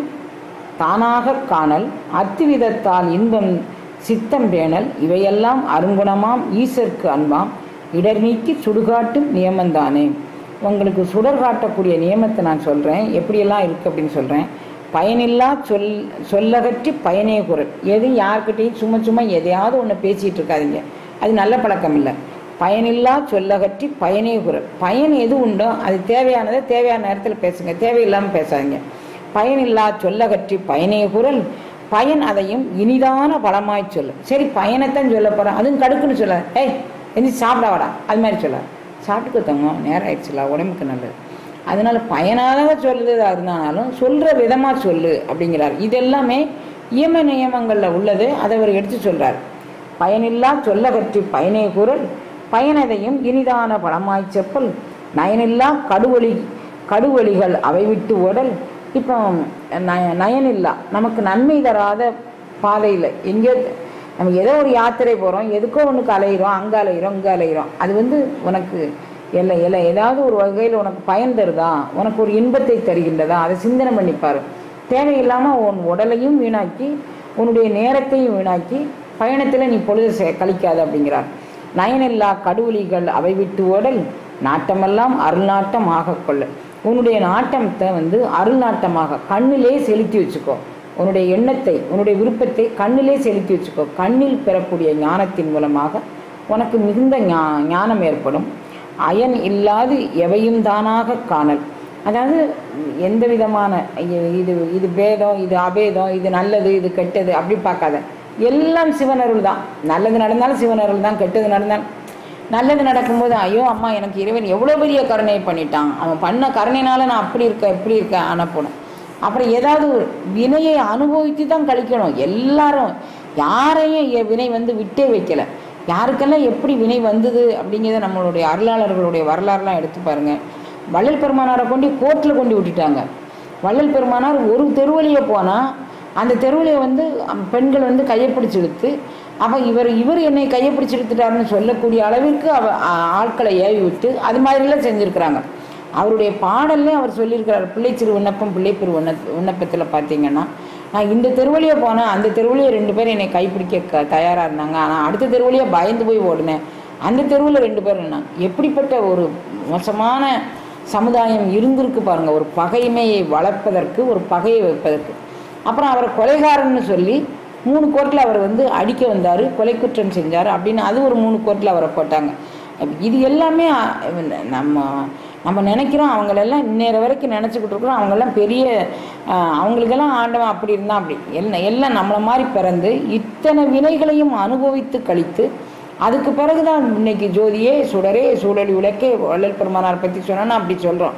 தானாகக் காணல் அத்துவிதத்தால் இன்பம் சித்தம் பேணல் இவையெல்லாம் அருங்குணமாம் ஈசர்க்கு அன்பாம் இடர் நீக்கி சுடுகாட்டும் நியமந்தானே உங்களுக்கு சுடர் காட்டக்கூடிய நியமத்தை நான் சொல்கிறேன் எப்படியெல்லாம் இருக்குது அப்படின்னு சொல்கிறேன் பயனில்லா சொல் சொல்லகற்றி பயனே குரல் எதுவும் யார்கிட்டையும் சும்மா சும்மா எதையாவது ஒன்று பேசிகிட்டு இருக்காதீங்க அது நல்ல பழக்கம் இல்லை பயனில்லா சொல்லகற்றி பயனே குரல் பயன் எது உண்டோ அது தேவையானதை தேவையான நேரத்தில் பேசுங்க தேவையில்லாமல் பேசாதீங்க பயனில்லா சொல்லகற்றி பயனே குரல் பயன் அதையும் இனிதான பலமாய் சொல்லு சரி பயனைத்தான் சொல்ல போகிறேன் அதுவும் கடுக்குன்னு சொல்ல ஏய் எந்திரிச்சு சாப்பிட வாடா அது மாதிரி சொல்ல சாப்பிட்டுக்க தங்கம் நேரம் ஆயிடுச்சுல உடம்புக்கு நல்லது அதனால பயனாக சொல்லுறதா இருந்தாலும் சொல்கிற விதமாக சொல்லு அப்படிங்கிறார் இதெல்லாமே இயம நியமங்களில் உள்ளது அதை அவர் எடுத்து சொல்கிறார் பயனில்லா சொல்லகற்றி பயனே குரல் பயனதையும் இனிதான பழமாய்ச் செப்பல் நயனில்லா கடுவொலி கடுவொலிகள் அவை விட்டு ஓடல் இப்போ நய நயனில்லா நமக்கு நன்மை தராத பாதையில் எங்கேயோ நம்ம ஏதோ ஒரு யாத்திரை போகிறோம் எதுக்கோ ஒன்றுக்கு அலையிறோம் அங்கே அலையிறோம் இங்கே அலையிறோம் அது வந்து உனக்கு இல்லை இல்லை ஏதாவது ஒரு வகையில் உனக்கு பயன் தருதா உனக்கு ஒரு இன்பத்தை தருகின்றதா அதை சிந்தனை பண்ணிப்பாரு தேவையில்லாமல் உன் உடலையும் வீணாக்கி உன்னுடைய நேரத்தையும் வீணாக்கி பயணத்தில் நீ பொழுது செ- கழிக்காத அப்படிங்கிறார் நயனில்லா கடுவலிகள் அவை விட்டு ஓடல் நாட்டமெல்லாம் அருள்நாட்டம் ஆகக் கொள்ள உன்னுடைய நாட்டத்தை வந்து அருள்நாட்டமாக கண்ணிலே செலுத்தி வச்சுக்கோ உன்னுடைய எண்ணத்தை உன்னுடைய விருப்பத்தை கண்ணிலே செலுத்தி வச்சுக்கோ கண்ணில் பெறக்கூடிய ஞானத்தின் மூலமாக உனக்கு மிகுந்த ஞா- ஞானம் ஏற்படும் அயன் இல்லாது எவையும் தானாக காணல் அதாவது எந்த விதமான ஐய- இது இது பேதம் இது அபேதம் இது நல்லது இது கெட்டது அப்படி பார்க்காத எல்லாம் சிவனருள் தான் நல்லது நடந்தாலும் சிவனருள் தான் கெட்டது நடந்தாலும் நல்லது நடக்கும்போது ஐயோ அம்மா எனக்கு இறைவன் எவ்வளோ பெரிய கருணை பண்ணிட்டான் அவன் பண்ண கருணைனால நான் அப்படி இருக்கேன் இப்படி இருக்கேன் அனுப்பணும் அப்புறம் ஏதாவது ஒரு வினையை அனுபவித்து தான் கழிக்கணும் எல்லாரும் யாரையும் எ- வினை வந்து விட்டே வைக்கல யாருக்கெல்லாம் எப்படி வினை வந்தது அப்படிங்கிறத நம்மளுடைய அருளாளர்களுடைய வரலாறுலாம் எடுத்து பாருங்க வள்ளல் பெருமானாரை கொண்டு கோர்ட்டில் கொண்டு விட்டுட்டாங்க வள்ளல் பெருமானார் ஒரு தெருவழியை போனால் அந்த தெருவிலே வந்து அம், பெண்கள் வந்து கையை பிடிச்சு இழுத்து அவ இவர் இவர் என்னை கையை பிடிச்சு இழுத்துட்டாருன்னு சொல்லக்கூடிய அளவிற்கு அவ ஆ- ஆட்களை ஏவி விட்டு அது மாதிரிலாம் செஞ்சுருக்கிறாங்க அவருடைய பாடல்லே அவர் சொல்லியிருக்கிறார் பிள்ளை சிறு விண்ணப்பம் பிள்ளை பெரு விண்ண விண்ணப்பத்தில் பார்த்தீங்கன்னா நான் இந்த தெருவழியே போனேன் அந்த தெருவழியே ரெண்டு பேரும் என்னை கைப்பிடிக்க க தயாராக இருந்தாங்க ஆனால் அடுத்த தெருவழியே பயந்து போய் ஓடினேன் அந்த தெருவில் ரெண்டு பேர் இருந்தாங்க எப்படிப்பட்ட ஒரு மோசமான சமுதாயம் இருந்திருக்கு பாருங்க ஒரு பகைமையை வளர்ப்பதற்கு ஒரு பகையை வைப்பதற்கு அப்புறம் அவரை கொலைகாரன்னு சொல்லி மூணு கோர்ட்டில் அவர் வந்து அடிக்க வந்தார் கொலை குற்றம் செஞ்சார் அப்படின்னு அது ஒரு மூணு கோர்ட்டில் அவரை போட்டாங்க இது எல்லாமே அ, நம்ம நம்ம நினைக்கிறோம் அவங்களெல்லாம் இன்னேற வரைக்கும் நினச்சிக்கிட்டு இருக்கிறோம் அவங்கெல்லாம் பெரிய அ, அவங்களுக்கெல்லாம் ஆண்டவன் அப்படி இருந்தால் அப்படி எல்லாம் எல்லாம் நம்மளை மாதிரி பிறந்து இத்தனை வினைகளையும் அனுபவித்து கழித்து அதுக்கு பிறகுதான் இன்னைக்கு ஜோதியே சுடரே சூழலி விளக்கே வள்ளல் பெருமானார் பற்றி சொன்னோன்னா அப்படி சொல்கிறோம்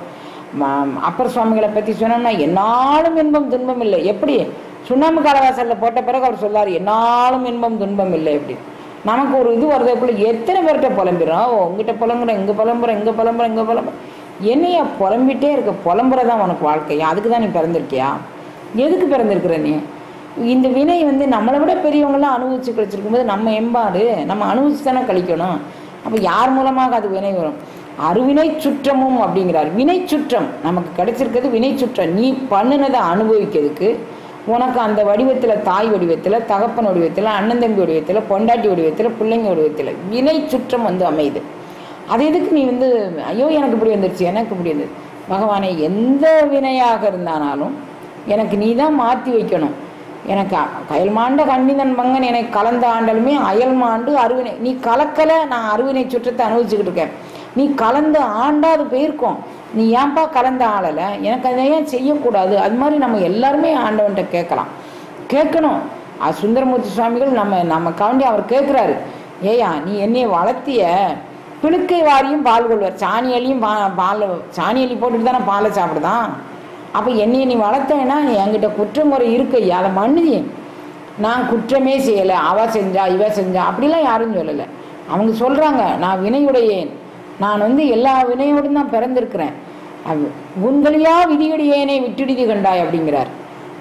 அப்பர் சுவாமிகளை பற்றி சொன்னோம்னா என்னாலும் இன்பம் துன்பம் இல்லை எப்படி சுண்ணாம்பு காலவாசலில் போட்ட பிறகு அவர் சொல்லார் என்னாலும் இன்பம் துன்பம் இல்லை எப்படி நமக்கு ஒரு இது வருதுக்குள்ள எத்தனை பேர்கிட்ட புலம்பிடுறோம் ஓ உங்ககிட்ட புலம்புறேன் இங்கே புலம்புறேன் இங்கே புலம்புறேன் இங்கே புலம்புறேன் என்னையா புலம்பிட்டே இருக்க புலம்புறதான் உனக்கு வாழ்க்கையா அதுக்கு தான் நீ பிறந்திருக்கியா எதுக்கு பிறந்திருக்கிற நீ இந்த வினை வந்து நம்மளை விட பெரியவங்களாம் அனுபவிச்சு கழிச்சிருக்கும் போது நம்ம எம்பாடு நம்ம அனுபவிச்சு தானே கழிக்கணும் அப்போ யார் மூலமாக அது வினை வரும் அருவினை சுற்றமும் அப்படிங்கிறார் வினை சுற்றம் நமக்கு கிடைச்சிருக்கிறது வினை சுற்றம் நீ பண்ணினதை அனுபவிக்கிறதுக்கு உனக்கு அந்த வடிவத்தில் தாய் வடிவத்தில் தகப்பன் வடிவத்தில் அண்ணன் தம்பி வடிவத்தில் பொண்டாட்டி வடிவத்தில் பிள்ளைங்க வடிவத்தில் வினை சுற்றம் வந்து அமையுது அது எதுக்கு நீ வந்து ஐயோ எனக்கு இப்படி வந்துருச்சு எனக்கு இப்படி வந்து பகவானை எந்த வினையாக இருந்தானாலும் எனக்கு நீ தான் மாற்றி வைக்கணும் எனக்கு அ- கயல் மாண்ட கண்ணிதன் பங்கன் எனக்கு கலந்த ஆண்டலுமே அயல் மாண்டு அருவினை நீ கலக்கலை நான் அருவினை சுற்றத்தை அனுபவிச்சுக்கிட்டு இருக்கேன் நீ கலந்து ஆண்டா அது போயிருக்கோம் நீ ஏன்பா கலந்த ஆளலை எனக்கு அதை ஏன் செய்யக்கூடாது அது மாதிரி நம்ம எல்லாருமே ஆண்டவன்கிட்ட கேட்கலாம் கேட்கணும் அது சுந்தரமூர்த்தி சுவாமிகள் நம்ம நம்ம காண்டி அவர் கேட்குறாரு ஏயா நீ என்னைய வளர்த்திய பிணுக்கை வாரியும் பால் கொள்வார் சாணி அள்ளியும் பா பால் சாணி அள்ளி போட்டுட்டு தானே பாலை சாப்பிடுதான் அப்போ என்னைய நீ வளர்த்தேன்னா என்கிட்ட குற்றமுறை இருக்கு ஐயா அதை மன்னிதி நான் குற்றமே செய்யலை அவ செஞ்சா இவ செஞ்சா அப்படிலாம் யாரும் சொல்லலை அவங்க சொல்கிறாங்க நான் வினையுடையேன் நான் வந்து எல்லா வினையோடும் தான் பிறந்திருக்கிறேன் அது உங்களையா விதியுடையேனை விட்டுடுதி கண்டாய் அப்படிங்கிறார்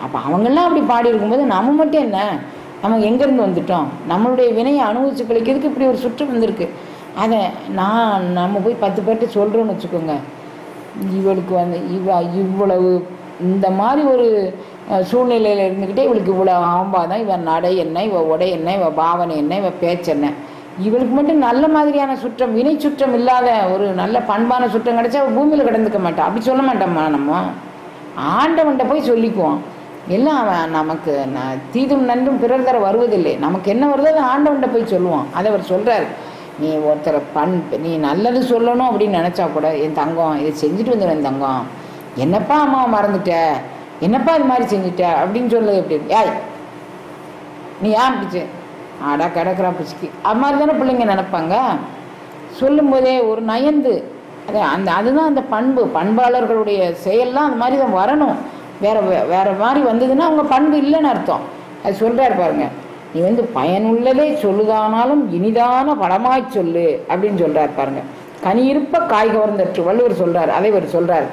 அப்போ அவங்கெல்லாம் அப்படி பாடி இருக்கும்போது நம்ம மட்டும் என்ன நம்ம எங்கேருந்து வந்துட்டோம் நம்மளுடைய வினையை அனுபவிச்சு கழிக்கிறதுக்கு இப்படி ஒரு சுற்று வந்திருக்கு அதை நான் நம்ம போய் பத்து பேர்கிட்ட சொல்கிறோன்னு வச்சுக்கோங்க இவளுக்கு வந்து இவ இவ்வளவு இந்த மாதிரி ஒரு அஹ், சூழ்நிலையில இருந்துக்கிட்டே இவளுக்கு இவ்வளோ ஆம்பாதான் இவன் நடை என்ன இவ உடை என்ன இவ பாவனை என்ன இவ பேச்சு என்ன இவளுக்கு மட்டும் நல்ல மாதிரியான சுற்றம் வினை சுற்றம் இல்லாத ஒரு நல்ல பண்பான சுற்றம் கிடைச்சா அவள் பூமியில் கிடந்துக்க மாட்டான் அப்படி சொல்ல மாட்டோம்மா நம்ம ஆண்டவன்கிட்ட போய் சொல்லிக்குவோம் எல்லாம் அவன் நமக்கு ந- தீதும் நன்றும் பிறர் தர வருவதில்லை நமக்கு என்ன வருதோ அதை ஆண்டவன்கிட்ட போய் சொல்லுவோம் அதை அவர் சொல்கிறார் நீ ஒருத்தரை பண் நீ நல்லது சொல்லணும் அப்படின்னு நினச்சா கூட என் தங்கம் இதை செஞ்சுட்டு வந்துடும் என் தங்கம் என்னப்பா அம்மாவை மறந்துட்ட என்னப்பா இது மாதிரி செஞ்சுட்ட அப்படின்னு சொல்லுது எப்படி இருக்கு? ஏய் நீ ஏன் பிடிச்சு ஆடா கிடக்குறா பிடிச்சிக்கு அது மாதிரி தானே பிள்ளைங்க நினைப்பாங்க சொல்லும்போதே ஒரு நயந்து அது அந்த அதுதான் அந்த பண்பு பண்பாளர்களுடைய செயல்லாம் அந்த மாதிரி தான் வரணும் வேற வே- வேற மாதிரி வந்ததுன்னா அவங்க பண்பு இல்லைன்னு அர்த்தம் அது சொல்றாரு பாருங்க நீ வந்து பயனுள்ளதே சொல்லுதானாலும் இனிதான படமாய் சொல்லு அப்படின்னு சொல்றாரு பாருங்க கனி இருப்ப காய் கவர்ந்தற்று வள்ளுவர் சொல்றாரு அதை இவர் சொல்றாரு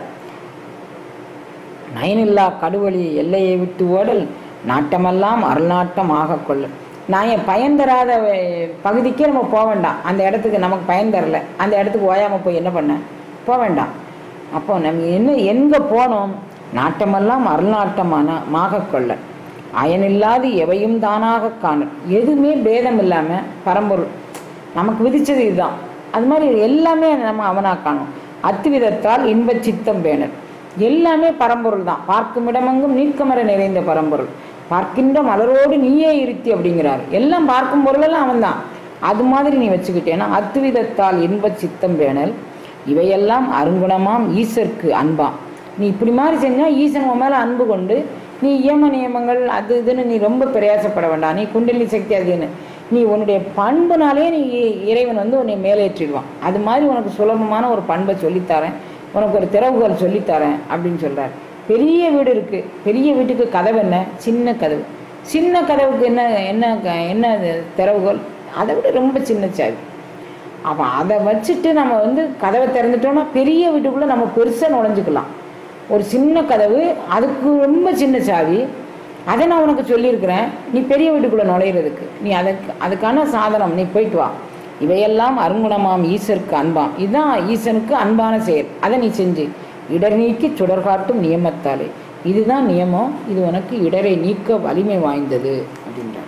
நயனில்லா கடுவழி எல்லையை விட்டு ஓடல் நாட்டமெல்லாம் அருள்நாட்டம் ஆக கொள்ள நான் என் பயன் தராத அஹ், பகுதிக்கே நம்ம போக வேண்டாம் அந்த இடத்துக்கு நமக்கு பயன் தரல அந்த இடத்துக்கு ஓயாமல் போய் என்ன பண்ண போக வேண்டாம் அப்போ நம்ம என்ன எங்கே போனோம் நாட்டமெல்லாம் அருள்நாட்டமான மாக கொள்ள அயனில்லாது எவையும் தானாக காணும் எதுவுமே பேதம் இல்லாமல் பரம்பொருள் நமக்கு விதிச்சது இதுதான் அது மாதிரி எல்லாமே நம்ம அவனா காணும் அத்துவிதத்தால் இன்பச் சித்தம் பேணல் எல்லாமே பரம்பொருள் தான் பார்க்கும் இடமெங்கும் நீக்கமர நிறைந்த பரம்பொருள் பார்க்கின்ற மலரோடு நீயே இருத்தி அப்படிங்கிறார் எல்லாம் பார்க்கும் பொருளெல்லாம் அவன்தான் அது மாதிரி நீ வச்சுக்கிட்டேன்னா அத்துவிதத்தால் இன்பச் சித்தம் பேணல் இவையெல்லாம் அருங்குணமாம் ஈசருக்கு அன்பாம் நீ இப்படி மாதிரி செஞ்சால் ஈசன் உன் மேலே அன்பு கொண்டு நீ இயம நியமங்கள் அது இதுன்னு நீ ரொம்ப பிரயாசப்பட வேண்டாம் நீ குண்டலி சக்தி அதுன்னு நீ உன்னுடைய பண்புனாலே நீ இ- இறைவன் வந்து உன்னை மேலேற்றிடுவான் அது மாதிரி உனக்கு சுலபமான ஒரு பண்பை சொல்லித்தரேன் உனக்கு ஒரு திறவுகோல் சொல்லித்தரேன் அப்படின்னு சொல்றாரு பெரிய வீடு இருக்கு பெரிய வீட்டுக்கு கதவு என்ன சின்ன கதவு சின்ன கதவுக்கு என்ன என்ன க- என்ன அது திறவுகோல் அதை விட ரொம்ப சின்ன சாவி அப்போ அதை வச்சுட்டு நம்ம வந்து கதவை திறந்துட்டோம்னா பெரிய வீட்டுக்குள்ளே நம்ம பெருசாக நுழைஞ்சுக்கலாம் ஒரு சின்ன கதவு அதுக்கு ரொம்ப சின்ன சாவி அதை நான் உனக்கு சொல்லியிருக்கிறேன் நீ பெரிய வீட்டுக்குள்ளே நுழையிறதுக்கு நீ அதுக்கு அதுக்கான சாதனம் நீ போயிட்டு வா இவையெல்லாம் அருங்குணமாம் ஈசருக்கு அன்பாம் இதுதான் ஈசனுக்கு அன்பான செயல் அதை நீ செஞ்சு இடர் நீக்கி சுடர் காட்டும் நியமத்தாலே இதுதான் நியமம் இது உனக்கு இடரை நீக்க வலிமை வாய்ந்தது அப்படின்றார்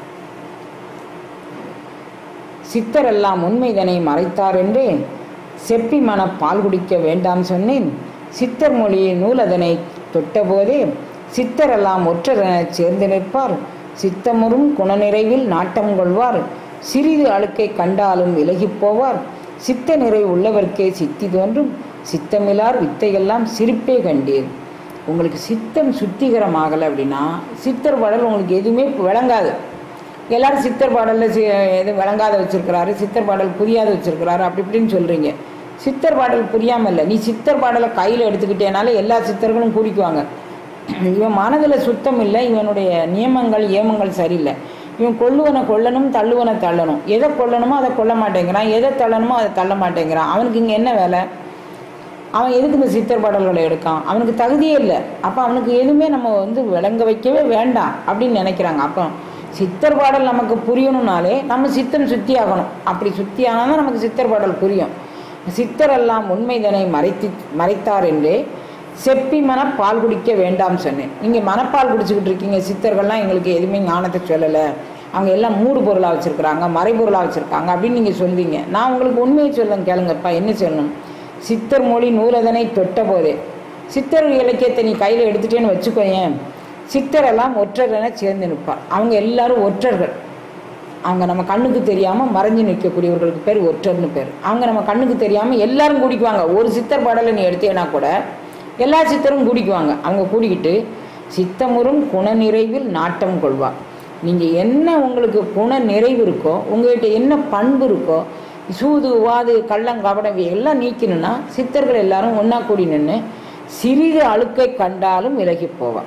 சித்தரெல்லாம் உண்மைதனை மறைத்தார் என்றே செப்பி மன பால் குடிக்க வேண்டாம் சொன்னேன் சித்தர் மொழி நூலதனை தொட்டபோதே சித்தரெல்லாம் ஒற்றரெனச் சேர்ந்து நிற்பார் சித்தமுறும் குணநிறைவில் நாட்டம் கொள்வார் சிறிது அழுக்கை கண்டாலும் விலகிப் போவார் சித்த நிறை உள்ளவர்க்கே சித்தி தோன்றும் சித்தமிலார் வித்தையெல்லாம் சிரிப்பே கண்டீர் உங்களுக்கு சித்தம் சுத்திகரமாகலை அப்படின்னா சித்தர் பாடல் உங்களுக்கு எதுவுமே விளங்காது எல்லாரும் சித்தர் பாடலில் சி எது விளங்காத வச்சிருக்கிறாரு சித்தர் பாடல் புரியாத வச்சிருக்கிறாரு அப்படி இப்படின்னு சொல்கிறீங்க சித்தர் பாடல் புரியாமல் இல்லை நீ சித்தர் பாடலை கையில் எடுத்துக்கிட்டேனால எல்லா சித்தர்களும் கூடிக்குவாங்க இவன் மனதில் சுத்தம் இல்லை இவனுடைய நியமங்கள் ஏமங்கள் சரியில்லை இவன் கொல்லுவனை கொல்லணும் தள்ளுவனை தள்ளணும் எதை கொல்லணுமோ அதை கொல்ல மாட்டேங்கிறான் எதை தள்ளணுமோ அதை தள்ள மாட்டேங்கிறான் அவனுக்கு இங்கே என்ன வேலை அவன் எதுக்கு இந்த சித்தர் பாடல்களை எடுக்கான் அவனுக்கு தகுதியே இல்லை அப்போ அவனுக்கு எதுவுமே நம்ம வந்து விளங்க வைக்கவே வேண்டாம் அப்படின்னு நினைக்கிறாங்க அப்போ சித்தர் பாடல் நமக்கு புரியணும்னாலே நம்ம சித்தம் சுத்தி ஆகணும் அப்படி சுத்தி ஆனால் நமக்கு சித்தர் பாடல் புரியும் சித்தர் எல்லாம் உண்மைதனை மறைத்து மறைத்தார் என்றே செப்பி மன பால் குடிக்க வேண்டாம் சொன்னேன் நீங்கள் மனப்பால் குடிச்சுக்கிட்டு இருக்கீங்க சித்தர்கள்லாம் எங்களுக்கு எதுவுமே ஞானத்தை சொல்லலை அவங்க எல்லாம் மூடு பொருளாக வச்சுருக்குறாங்க மறைபொருளாக வச்சுருக்காங்க அப்படின்னு நீங்கள் சொல்வீங்க நான் உங்களுக்கு உண்மையை சொல்லுங்க கேளுங்கப்பா என்ன சொல்லணும் சித்தர் மொழி நூலதனை தொட்ட போதே சித்தர் இலக்கியத்தை நீ கையில் எடுத்துட்டேன்னு வச்சுக்கோயேன் சித்தரெல்லாம் ஒற்றர் என சேர்ந்து நிற்பார் அவங்க எல்லாரும் ஒற்றர்கள் அவங்க நம்ம கண்ணுக்கு தெரியாமல் மறைஞ்சு நிற்கக்கூடியவர்களுக்கு பேர் ஒற்றர்னு பேர் அவங்க நம்ம கண்ணுக்கு தெரியாமல் எல்லாரும் கூடிக்குவாங்க ஒரு சித்தர் பாடலை நீ எடுத்தேன்னா கூட எல்லா சித்தரும் கூடிக்குவாங்க அவங்க கூடிக்கிட்டு சித்தமுறும் குணநிறைவில் நாட்டம் கொள்வார் நீங்கள் என்ன உங்களுக்கு குண நிறைவு இருக்கோ உங்கள்கிட்ட என்ன பண்பு இருக்கோ சூது வாது கள்ளம் கபடம் இவை எல்லாம் நீக்கணும்னா சித்தர்கள் எல்லாரும் ஒன்றா கூடி நின்று சிறிது அழுக்கை கண்டாலும் விலகி போவார்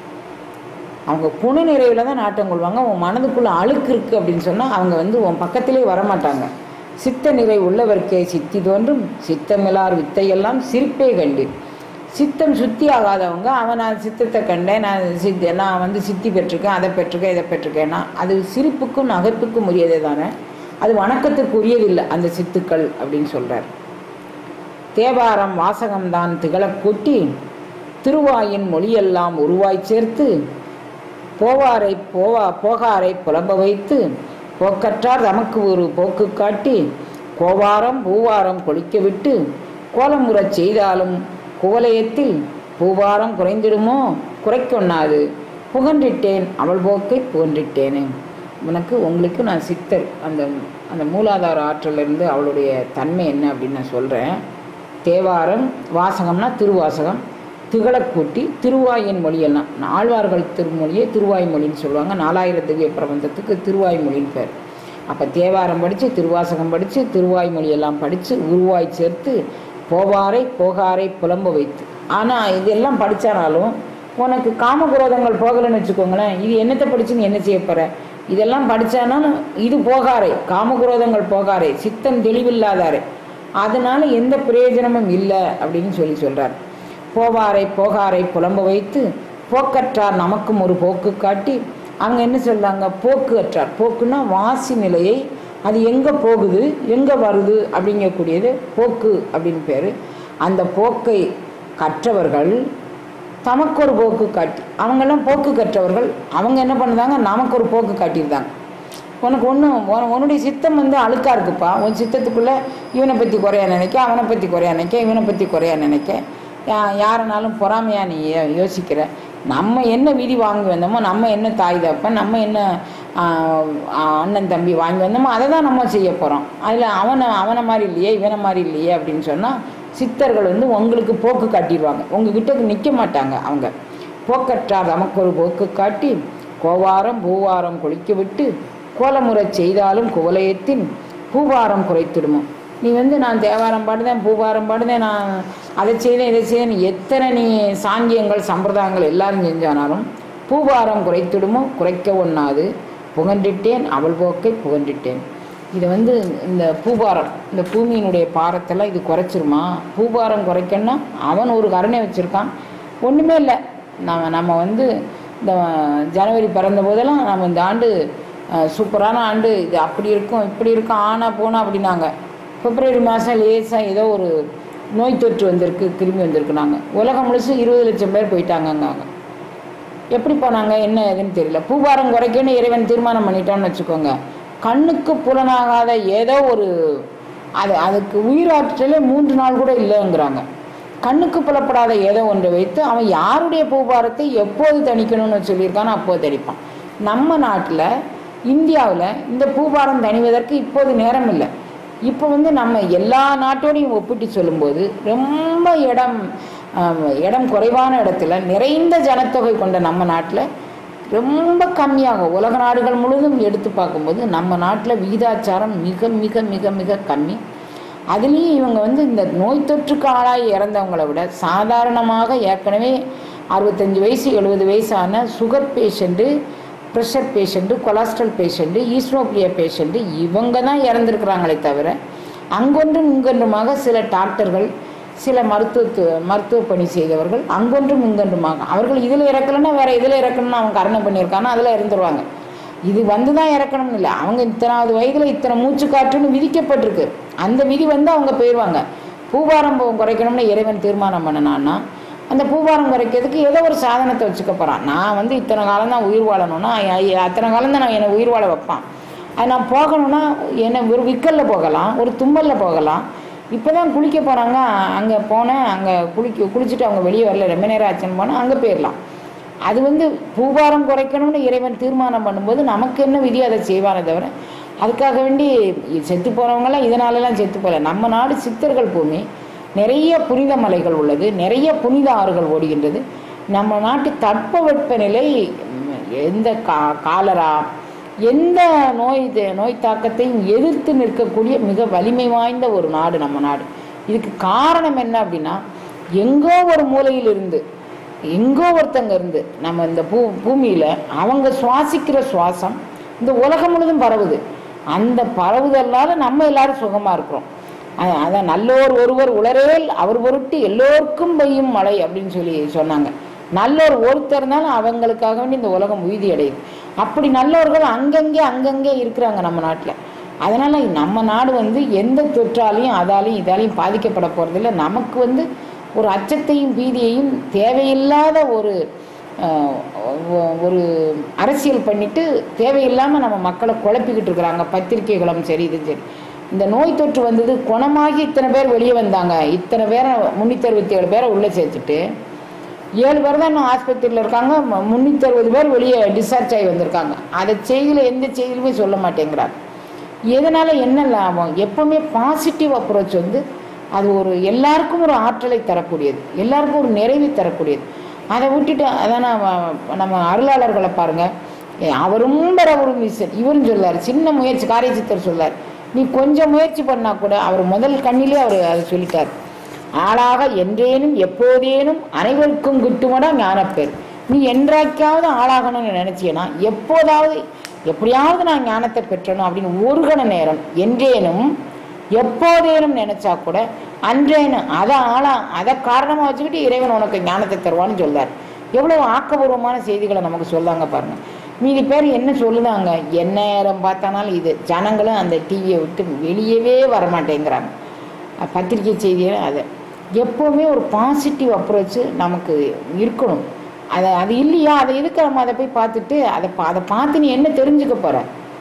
அவங்க குண நிறைவில் தான் நாட்டம் கொள்வாங்க உன் மனதுக்குள்ள அழுக்கு இருக்குது அப்படின்னு சொன்னால் அவங்க வந்து உன் பக்கத்திலே வரமாட்டாங்க சித்த நிறை உள்ளவர்க்கே சித்தி தோன்றும் சித்தமிலார் வித்தையெல்லாம் சிரிப்பே கண்டு சித்தம் சுத்தி ஆகாதவங்க அவன் நான் சித்தத்தை கண்டேன் நான் சித்தி நான் வந்து சித்தி பெற்றிருக்கேன் அதை பெற்றிருக்கேன் இதை பெற்றிருக்கேன்னா அது சிரிப்புக்கும் நகைப்புக்கும் உரியதே தானே அது வணக்கத்துக்குரியதில்லை அந்த சித்துக்கள் அப்படின்னு சொல்கிறார் தேவாரம் வாசகம்தான் திகழக் கூட்டி திருவாயின் மொழியெல்லாம் உருவாய் சேர்த்து போவாரை போவா போகாரை புலம்ப வைத்து போக்கற்றார் தமக்கு ஒரு போக்கு காட்டி கோவாரம் பூவாரம் கொளிக்க விட்டு கோலமுறச் செய்தாலும் குவலயத்தில் பூவாரம் குறைந்திடுமோ குறைக்கொண்ணாது புகன்றிட்டேன் அவள் போக்கை புகன்றிட்டேனே உனக்கு உங்களுக்கு நான் சித்தர் அந்த அந்த மூலாதார ஆற்றலிருந்து அவளுடைய தன்மை என்ன அப்படின்னு நான் சொல்கிறேன் தேவாரம் வாசகம்னா திருவாசகம் திகழக்கூட்டி திருவாயின் மொழியெல்லாம் ஆழ்வார்கள் திருமொழியே திருவாய் மொழின்னு சொல்லுவாங்க நாலாயிரம் திவ்ய பிரபந்தத்துக்கு திருவாய் மொழின்னு பேர் அப்போ தேவாரம் படித்து திருவாசகம் படித்து திருவாய் மொழியெல்லாம் படித்து உருவாய் சேர்த்து போவாரை போகாரை புலம்ப வைத்து ஆனால் இதெல்லாம் படித்தானாலும் உனக்கு காமகுரோதங்கள் போகலைன்னு வச்சுக்கோங்களேன் இது என்னத்தை படிச்சு நீ என்ன செய்ய போற இதெல்லாம் படித்தானாலும் இது போகாரை காமகுரோதங்கள் போகாரை சித்தம் தெளிவில்லாதாரே அதனால எந்த பிரயோஜனமும் இல்லை அப்படின்னு சொல்லி சொல்றார் போவாரை போகாரை புலம்ப வைத்து போக்கற்றார் நமக்கும் ஒரு போக்கு காட்டி அங்கே என்ன சொல்றாங்க போக்கு அற்றார் போக்குன்னா வாசி நிலையை அது எங்கே போகுது எங்கே வருது அப்படிங்கக்கூடியது போக்கு அப்படின்னு பேர் அந்த போக்கை கற்றவர்கள் தமக்கு ஒரு போக்கு காட்டி அவங்கெல்லாம் போக்கு கற்றவர்கள் அவங்க என்ன பண்ணுதாங்க நமக்கு ஒரு போக்கு காட்டியிருந்தாங்க உனக்கு ஒன்றும் உன்னுடைய சித்தம் வந்து அழுக்கா இருக்குப்பா உன் சித்தத்துக்குள்ளே இவனை பற்றி குறையா நினைக்க அவனை பற்றி குறையா நினைக்க இவனை பற்றி குறையா நினைக்க யா- யாரனாலும் பொறாமையாக நீ யோ- யோசிக்கிற நம்ம என்ன விதி வாங்கி வந்தோமோ நம்ம என்ன தாய் தப்பன் நம்ம என்ன ஆஹ், ஆஹ், அண்ணன் தம்பி வாங்கி வந்தோமோ அதை தான் நம்ம செய்ய போகிறோம் அதில் அவனை அவனை மாதிரி இல்லையே இவனை மாதிரி இல்லையே அப்படின்னு சொன்னால் சித்தர்கள் வந்து உங்களுக்கு போக்கு காட்டிடுவாங்க உங்ககிட்ட நிற்க மாட்டாங்க அவங்க போக்கற்றார் நமக்கு ஒரு போக்கு காட்டி கோவாரம் பூவாரம் கொளிக்க விட்டு கோலமுறை செய்தாலும் குவலயத்தின் பூவாரம் குறைத்திடுமோ நீ வந்து நான் தேவாரம் பாடுதேன் பூவாரம் பாடுதேன் நான் அதை செய்தேன் இதை செய்தேன் எத்தனை நீ சாங்கியங்கள் சம்பிரதாயங்கள் எல்லாரும் செஞ்சானாலும் பூவாரம் குறைத்திடுமோ குறைக்க ஒண்ணாது புகன்றிட்டேன் அவள் போக்கை புகன்றிட்டேன் இது வந்து இந்த பூபாரம் இந்த பூமியினுடைய பாரத்தெல்லாம் இது குறைச்சிருமா பூபாரம் குறைக்கணும்னா அவன் ஒரு கருணை வச்சுருக்கான் ஒன்றுமே இல்லை நம்ம நம்ம வந்து இந்த ஜனவரி பிறந்த போதெல்லாம் நம்ம இந்த ஆண்டு அஹ், சூப்பரான ஆண்டு இது அப்படி இருக்கும் இப்படி இருக்கும் ஆனா போனா அப்படின்னாங்க பிப்ரவரி மாதம் லேசாக ஏதோ ஒரு நோய் தொற்று வந்திருக்கு கிருமி வந்திருக்குனாங்க உலகம் முழுசும் இருபது லட்சம் பேர் போயிட்டாங்கங்காங்க எப்படி போனாங்க என்ன ஏதுன்னு தெரியல பூபாரம் குறைக்கணும்னு இறைவன் தீர்மானம் பண்ணிட்டான்னு வச்சுக்கோங்க கண்ணுக்கு புலனாகாத ஏதோ ஒரு அது அதுக்கு உயிராற்றலே மூன்று நாள் கூட இல்லைங்கிறாங்க கண்ணுக்கு புலப்படாத ஏதோ ஒன்றை வைத்து அவன் யாருடைய பூபாரத்தை எப்போது தணிக்கணும்னு சொல்லியிருக்கானோ அப்போது தணிப்பான் நம்ம நாட்டில் இந்தியாவில் இந்த பூபாரம் தணிவதற்கு இப்போது நேரம் இல்லை இப்போ வந்து நம்ம எல்லா நாட்டோடையும் ஒப்பிட்டு சொல்லும்போது ரொம்ப இடம் ஆம், இடம் குறைவான இடத்துல நிறைந்த ஜனத்தொகை கொண்ட நம்ம நாட்டில் ரொம்ப கம்மியாகும் உலக நாடுகள் முழுவதும் எடுத்து பார்க்கும்போது நம்ம நாட்டில் விகிதாச்சாரம் மிக மிக மிக மிக கம்மி அதுலேயும் இவங்க வந்து இந்த நோய் தொற்றுக்கு ஆளாகி இறந்தவங்களை விட சாதாரணமாக ஏற்கனவே அறுபத்தஞ்சு வயசு எழுபது வயசான sugar patient pressure patient cholesterol patient eosinophilia patient இவங்க தான் இறந்துருக்குறாங்களே தவிர அங்கொன்றும் இங்கொன்றுமாக சில டாக்டர்கள் சில மருத்துவ மருத்துவ பணி செய்தவர்கள் அங்கொன்றும் இங்கொன்றுமாக அவர்கள் இதில் இறக்கலைன்னா வேற இதில் இறக்கணும்னு அவன் கருணை பண்ணியிருக்கானா அதில் இறந்துருவாங்க இது வந்து தான் இறக்கணும்னு இல்லை அவங்க இத்தனாவது வயதில் இத்தனை மூச்சு காற்றுன்னு விதிக்கப்பட்டிருக்கு அந்த விதி வந்து அவங்க போயிடுவாங்க பூபாரம் பு- குறைக்கணும்னு இறைவன் தீர்மானம் பண்ணனான்னா அந்த பூபாரம் குறைக்கிறதுக்கு ஏதோ ஒரு சாதனத்தை வச்சுக்க போகிறான் நான் வந்து இத்தனை காலம் தான் உயிர் வாழணும்னா ஐ- அத்தனை காலம் தான் நான் என்னை உயிர் வாழ வைப்பான் அது நான் போகணும்னா என்ன ஒரு விக்கலில் போகலாம் ஒரு தும்மலில் போகலாம் இப்போ தான் குளிக்க போகிறாங்க அங்கே போனேன் அங்கே குளிக்க குளிச்சுட்டு அவங்க வெளியே வரல ரொம்ப நேரம் ஆச்சுன்னு போனால் அங்கே போயிடலாம் அது வந்து பூபாரம் குறைக்கணும்னு இறைவன் தீர்மானம் பண்ணும்போது நமக்கு என்ன விதி அதை செய்வானே தவிர அதுக்காக வேண்டி செத்து போகிறவங்களாம் இதனாலலாம் செத்து போகல நம்ம நாடு சித்தர்கள் பூமி நிறைய புனித மலைகள் உள்ளது நிறைய புனித ஆறுகள் ஓடுகின்றது நம்ம நாட்டு தட்பவெப்பநிலை ம், எந்த கா காலரா எந்த நோய் இது- நோய் தாக்கத்தையும் எதிர்த்து நிற்கக்கூடிய மிக வலிமை வாய்ந்த ஒரு நாடு நம்ம நாடு இதுக்கு காரணம் என்ன அப்படின்னா எங்கோ ஒரு மூலையில் இருந்து எங்கோ ஒருத்தங்க இருந்து நம்ம இந்த பூ பூமியில் அவங்க சுவாசிக்கிற சுவாசம் இந்த உலகம் முழுதும் பரவுது அந்த பரவுதலால் நம்ம எல்லாரும் சுகமாக இருக்கிறோம் அ- அதான் நல்லோர் ஒருவர் உளரேல் அவர் பொருட்டு எல்லோருக்கும் பெய்யும் மழை அப்படின்னு சொல்லி சொன்னாங்க நல்லோர் ஒருத்தர்னாலும் அவங்களுக்காக வேண்டி இந்த உலகம் உய்தி அடையுது அப்படி நல்லோர்கள் அங்கங்கே அங்கங்கே இருக்கிறாங்க நம்ம நாட்டில் அதனால நம்ம நாடு வந்து எந்த தொற்றாலையும் அதாலையும் இதாலையும் பாதிக்கப்பட போறதில்ல நமக்கு வந்து ஒரு அச்சத்தையும் பீதியையும் தேவையில்லாத ஒரு அஹ், ஒ- ஒரு அரசியல் பண்ணிட்டு தேவையில்லாமல் நம்ம மக்களை குழப்பிக்கிட்டு இருக்கிறாங்க பத்திரிகைகளும் சரி இதுவும் சரி இந்த நோய் தொற்று வந்தது குணமாகி இத்தனை பேர் வெளியே வந்தாங்க இத்தனை பேரை முன்னூற்றி அறுபத்தி ஏழு பேரை உள்ளே சேர்த்துட்டு ஏழு பேர் தான் இன்னும் ஆஸ்பத்திரியில் இருக்காங்க முந்நூற்றி அறுபது பேர் வெளியே டிஸ்சார்ஜ் ஆகி வந்திருக்காங்க அதை செய்தியில் எந்த செய்தியிலுமே சொல்ல மாட்டேங்கிறாங்க எதனால் என்ன லாபம் எப்பவுமே பாசிட்டிவ் அப்ரோச் வந்து அது ஒரு எல்லாருக்கும் ஒரு ஆற்றலை தரக்கூடியது எல்லாருக்கும் ஒரு நிறைவை தரக்கூடியது அதை விட்டுட்டு அதான் நம்ம நம்ம அருளாளர்களை பாருங்க ஏ, அவரும் பெற ஒரு மிஷன் இவரும் சொல்லார் சின்ன முயற்சி காரியச்சித்தர் சொல்லார் நீ கொஞ்சம் முயற்சி பண்ணா கூட அவர் முதல் கண்ணிலே அவர் அதை சொல்லிட்டார் ஆளாக என்றேனும் எப்போதேனும் அனைவருக்கும் கிட்டுமடா ஞானப்பேர் நீ என்றைக்காவது ஆளாகணும்னு நினைச்சியனா எப்போதாவது எப்படியாவது நான் ஞானத்தை பெற்றணும் அப்படின்னு ஒரு கண நேரம் என்றேனும் எப்போதேனும் நினைச்சா கூட அன்றேனும் அதை ஆளா அதை காரணமா வச்சுக்கிட்டு இறைவன் உனக்கு ஞானத்தை தருவான்னு சொல்றார் எவ்வளவு ஆக்கபூர்வமான செய்திகளை நமக்கு சொல்லாங்க பாருங்க மீதி பேர் என்ன சொல்லுதாங்க என்ன நேரம் பார்த்தானாலும் இது ஜனங்களும் அந்த டிவியை விட்டு வெளியவே வர மாட்டேங்கிறாங்க அஹ் பத்திரிகை செய்தியை அது எப்போவுமே ஒரு பாசிட்டிவ் அப்ரோச்சு நமக்கு இருக்கணும் அதை அது இல்லையா அதை எதுக்கு நம்ம அதை போய் பார்த்துட்டு அதை பா- அதை பார்த்து நீ என்ன தெரிஞ்சுக்க போற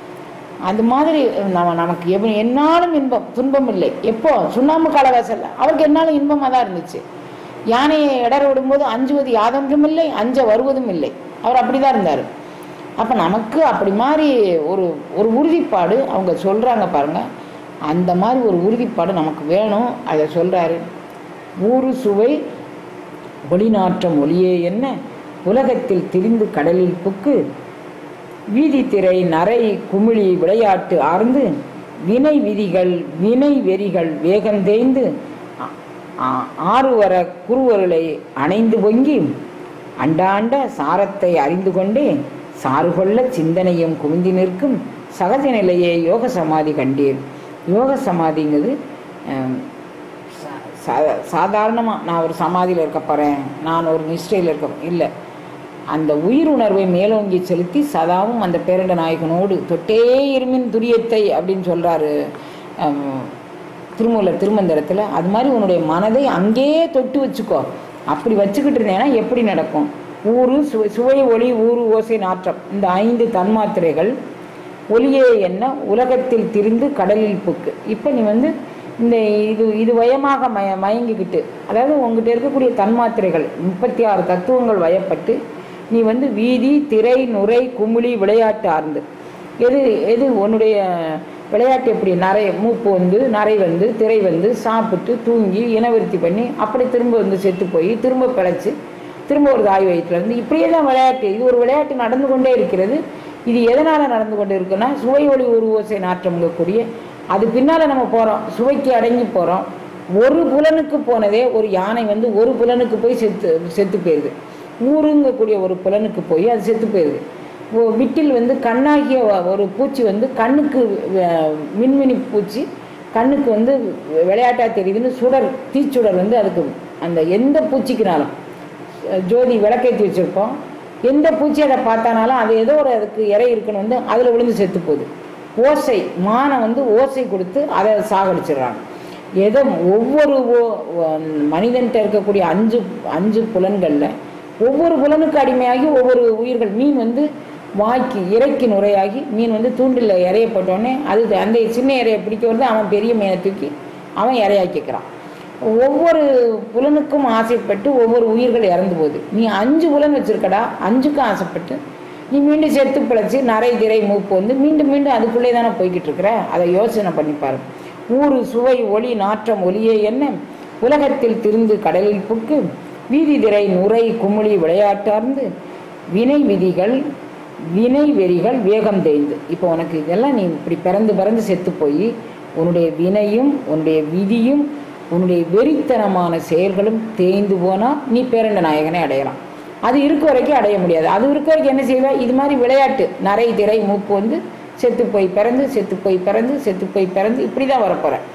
அது மாதிரி நம்ம நமக்கு எவ் என்னாலும் இன்பம் துன்பம் இல்லை எப்போ சுண்ணாம்பு காலவாசல்ல அவருக்கு என்னாலும் இன்பமாக தான் இருந்துச்சு யானையை இடற விடும்போது அஞ்சுவது யாதொன்றும் இல்லை அஞ்ச வருவதும் இல்லை அவர் அப்படிதான் இருந்தார் அப்போ நமக்கு அப்படி மாதிரி ஒரு ஒரு உறுதிப்பாடு அவங்க சொல்கிறாங்க பாருங்க அந்த மாதிரி ஒரு உறுதிப்பாடு நமக்கு வேணும் அதை சொல்கிறாரு ஊறு சுவை ஒளிநாற்றம் ஒளியே என்ன உலகத்தில் திரிந்து கடலில் புக்கு வீதி திரை நரை குமிழி விளையாட்டு ஆர்ந்து வினை விதிகள் வினை வெறிகள் வேகம் தேய்ந்து ஆ- ஆ- ஆறுவர குருவருளை அணைந்து பொங்கி அண்டாண்ட சாரத்தை அறிந்து கொண்டே சாறு கொள்ள சிந்தனையும் குவிந்து நிற்கும் சகஜ நிலையே யோக சமாதி கண்டேன் யோக சமாதிங்கிறது அஹ், சா- சாதாரணமாக நான் ஒரு சமாதியில் இருக்க போகிறேன் நான் ஒரு நிஷ்டையில் இருக்க இல்லை அந்த உயிர் உணர்வை மேலோங்கி செலுத்தி சதாவும் அந்த பேரண்ட நாயகனோடு தொட்டே இருமின் துரியத்தை அப்படின்னு சொல்கிறாரு திருமூலர் திருமந்திரத்தில் அது மாதிரி உன்னுடைய மனதை அங்கேயே தொட்டு வச்சுக்கோ அப்படி வச்சுக்கிட்டு இருந்தேன்னா எப்படி நடக்கும் ஊறு சுவை சுவை ஒளி ஊறு ஓசை நாற்றம் இந்த ஐந்து தன்மாத்திரைகள் ஒளியே என்ன உலகத்தில் திரிந்து கடலில் புக்கு இப்போ நீ வந்து இந்த இது இது வயமாக மய மயங்கிக்கிட்டு அதாவது உங்ககிட்ட இருக்கக்கூடிய தன்மாத்திரைகள் முப்பத்தி ஆறு தத்துவங்கள் வயப்பட்டு நீ வந்து வீதி திரை நுரை குமிழி விளையாட்டு ஆர்ந்து எது எது உன்னுடைய விளையாட்டு எப்படி நரை மூப்பு வந்து நரை வந்து திரை வந்து சாப்பிட்டு தூங்கி இனவிருத்தி பண்ணி அப்படி திரும்ப வந்து செத்து போய் திரும்ப பிழைச்சி திரும்ப ஒரு தாய் வயிற்றுல இருந்து இப்படியே தான் விளையாட்டு இது ஒரு விளையாட்டு நடந்து கொண்டே இருக்கிறது இது எதனால் நடந்து கொண்டு இருக்குன்னா சுவை ஒளி ஒரு ஓசை நாற்றம்ங்கக்கூடிய அது பின்னால் நம்ம போகிறோம் சுவைக்கு அடங்கி போகிறோம் ஒரு புலனுக்கு போனதே ஒரு யானை வந்து ஒரு புலனுக்கு போய் செத்து செத்து போயிடுது ஊருங்கக்கூடிய ஒரு புலனுக்கு போய் அது செத்து போயிடுது ஓ- விட்டில் வந்து கண்ணாகிய ஒ- ஒரு பூச்சி வந்து கண்ணுக்கு அஹ், மின்மினி பூச்சி கண்ணுக்கு வந்து விளையாட்டாக தெரியுதுன்னு சுடர் தீச்சுடர் வந்து அதுக்கு அந்த எந்த பூச்சிக்குனாலும் அஹ், ஜோதி விளக்கேற்றி வச்சுருப்போம் எந்த பூச்சி அதை பார்த்தானாலும் அது ஏதோ ஒரு அதுக்கு இறை இருக்குன்னு வந்து அதில் விழுந்து செத்து போகுது ஓசை மானை வந்து ஓசை கொடுத்து அதை சாகடிச்சிடுறாங்க ஏதோ ஒவ்வொரு ஓ- ஓ- மனிதன்கிட்ட இருக்கக்கூடிய அஞ்சு அஞ்சு புலன்களில் ஒவ்வொரு புலனுக்கு அடிமையாகி ஒவ்வொரு உயிர்கள் மீன் வந்து வாய்க்கு இறைக்கு நுரையாகி மீன் வந்து தூண்டில் இறைய போட்டோடனே அது அந்த சின்ன இறையை பிடிக்க வந்து அவன் பெரிய மீனை தூக்கி அவன் இறையாக்கிக்கிறான் ஒவ்வொரு புலனுக்கும் ஆசைப்பட்டு ஒவ்வொரு உயிர்கள் இறந்து போகுது நீ அஞ்சு புலன் வச்சிருக்கடா அஞ்சுக்கும் ஆசைப்பட்டு நீ மீண்டும் செத்து பிழைச்சி நரை திரை மூப்பு வந்து மீண்டும் மீண்டும் அதுக்குள்ளே தானே போய்கிட்டு இருக்கிற அதை யோசனை பண்ணி பாரு ஊறு சுவை ஒளி நாற்றம் ஒளியே என்ன உலகத்தில் திருந்து கடலில் புக்கு வீதி திரை நுரை குமிழி விளையாட்டார்ந்து வினை விதிகள் வினை வெறிகள் வேகம் தேய்ந்து இப்போ உனக்கு இதெல்லாம் நீ இப்படி பிறந்து பிறந்து செத்து போய் உன்னுடைய வினையும் உன்னுடைய விதியும் உன்னுடைய வெறித்தனமான செயல்களும் தேய்ந்து போனால் நீ பேரண்ட நாயகனை அடையலாம் அது இருக்க வரைக்கும் அடைய முடியாது அது இருக்க வரைக்கும் என்ன செய்வ இது மாதிரி விளையாட்டு நரை திரை மூப்பு வந்து செத்து போய் பிறந்து செத்து போய் பிறந்து செத்து போய் பிறந்து இப்படி தான் வரப்போகிற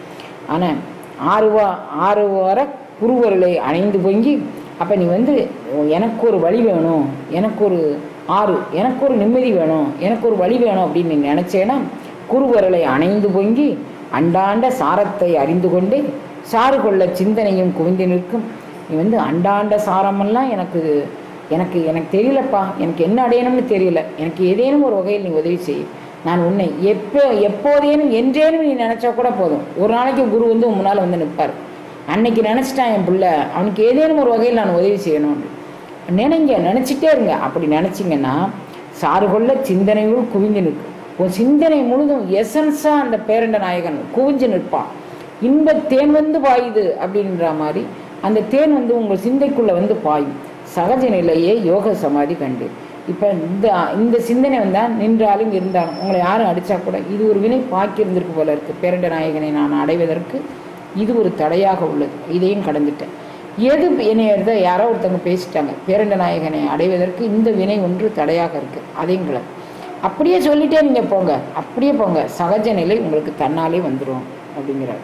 ஆனால் ஆறு வா ஆறு வர குருவருளை அணைந்து பொங்கி அப்போ நீ வந்து எனக்கு ஒரு வழி வேணும் எனக்கு ஒரு ஆறு எனக்கு ஒரு நிம்மதி வேணும் எனக்கு ஒரு வழி வேணும் அப்படின்னு நீ நினச்சேன்னா குருவருளை அணைந்து பொங்கி அண்டாண்ட சாரத்தை அறிந்து கொண்டே சாறு கொள்ள சிந்தனையும் குவிந்து நிற்கும் நீ வந்து அண்டாண்ட சாரமெல்லாம் எனக்கு எனக்கு எனக்கு தெரியலப்பா எனக்கு என்ன அடையணும்னு தெரியல எனக்கு ஏதேனும் ஒரு வகையில் நீ உதவி செய் நான் உன்னை எப்போ எப்போதேனும் என்றேனும் நீ நினச்சா கூட போதும் ஒரு நாளைக்கு குரு வந்து உன் முன்னால் வந்து நிற்பார் அன்னைக்கு நினச்சிட்டான் என் பிள்ளை அவனுக்கு ஏதேனும் ஒரு வகையில் நான் உதவி செய்யணும்னு நினைங்க நினச்சிட்டே இருங்க அப்படி நினச்சிங்கன்னா சாறு கொள்ள சிந்தனையுள் குவிந்து நிற்கும் உன் சிந்தனை முழுதும் எசன்ஸாக அந்த பேரண்ட நாயகன் குவிஞ்சு நிற்பான் இன்ப தேன் வந்து பாயுது அப்படின்ற மாதிரி அந்த தேன் வந்து உங்கள் சிந்தைக்குள்ளே வந்து பாயும் சகஜ நிலையே யோக சமாதி கண்டு இப்போ இந்த இந்த சிந்தனை வந்தால் நின்றாலும் இருந்தாலும் உங்களை யாரும் அடித்தா கூட இது ஒரு வினை பாக்கி இருந்திருக்கு போல இருக்குது பேரண்ட நாயகனை நான் அடைவதற்கு இது ஒரு தடையாக உள்ளது இதையும் கடந்துட்டேன் எது என்னை எடுத்த யாரோ ஒருத்தவங்க பேசிட்டாங்க பேரண்ட நாயகனை அடைவதற்கு இந்த வினை ஒன்று தடையாக இருக்குது அதையும் கிளம்பு அப்படியே சொல்லிட்டே நீங்கள் போங்க அப்படியே போங்க சகஜ நிலை உங்களுக்கு தன்னாலே வந்துடும் அப்படிங்கிறார்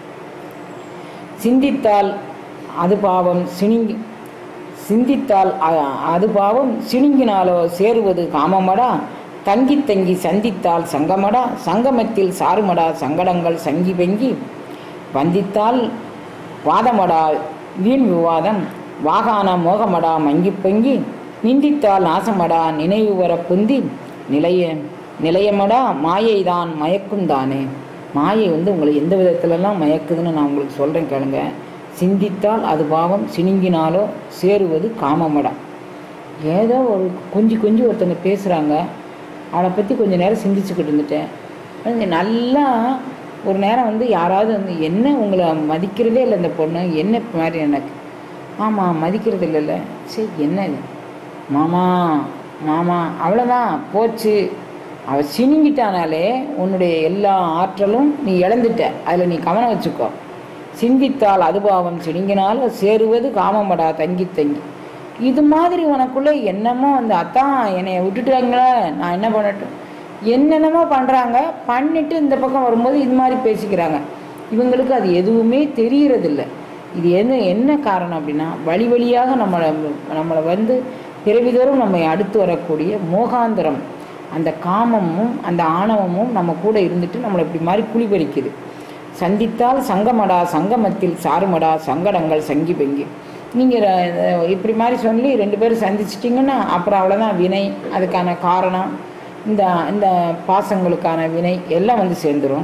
சிந்தித்தால் அது பாவம் சினிங்கி சிந்தித்தால் அ- அது பாவம் சினுங்கினாலோ சேருவது காமமடா தங்கி தங்கி சந்தித்தால் சங்கமடா சங்கமத்தில் சாருமடா சங்கடங்கள் சங்கி பெங்கி வந்தித்தால் வாதமடா வீண் விவாதம் வாகான மோகமடா மங்கி பொங்கி நிந்தித்தால் நாசமடா நினைவு வர பொந்தி நிலைய நிலையமடா மாயைதான் மயக்குந்தானே மாயை வந்து உங்களை எந்த விதத்துலலாம் மயக்குதுன்னு நான் உங்களுக்கு சொல்கிறேன் கேளுங்க சிந்தித்தால் அது பாவம் சினுங்கினாலோ சேருவது காமமடா ஏதோ ஒரு கொஞ்சி கொஞ்சி ஒருத்தங்க பேசுகிறாங்க அவளை பற்றி கொஞ்ச நேரம் சிந்திச்சுக்கிட்டு இருந்துட்டேன் அது நல்லா ஒரு நேரம் வந்து யாராவது வந்து என்ன உங்களை மதிக்கிறதே இல்லை இந்த பொண்ணு என்ன மாதிரி எனக்கு ஆமாம் மதிக்கிறது இல்லைல்ல சரி என்ன இது மாமா மாமா அவ்வளோதான் போச்சு அவள் சினுங்கிட்டானாலே உன்னுடைய எல்லா ஆற்றலும் நீ இழந்துட்ட அதில் நீ கவனம் வச்சுக்கோ சிந்தித்தால் அதுபாவம் சினுங்கினால் சேருவது காமமடா தங்கி தங்கி இது மாதிரி உனக்குள்ளே என்னமோ அந்த அத்தான் என்னைய விட்டுட்டாங்களே நான் என்ன பண்ணட்டும் என்னென்னமோ பண்ணுறாங்க பண்ணிட்டு இந்த பக்கம் வரும்போது இது மாதிரி பேசிக்கிறாங்க இவங்களுக்கு அது எதுவுமே தெரியறதில்ல இது என்ன என்ன காரணம் அப்படின்னா வழி வழியாக நம்மளை நம்மளை வந்து பிறவிதோறும் நம்மை அடுத்து வரக்கூடிய மோகாந்திரம் அந்த காமமும் அந்த ஆணவமும் நம்ம கூட இருந்துட்டு நம்மளை இப்படி மாதிரி குளிபறிக்குது சந்தித்தால் சங்கமடா சங்கமத்தில் சாருமடா சங்கடங்கள் சங்கி பெங்கி நீங்கள் இப்படி மாதிரி சொல்லி ரெண்டு பேரும் சந்திச்சிட்டிங்கன்னா அப்புறம் அவ்வளோதான் வினை அதுக்கான காரணம் இந்த இந்த பாசங்களுக்கான வினை எல்லாம் வந்து சேர்ந்துரும்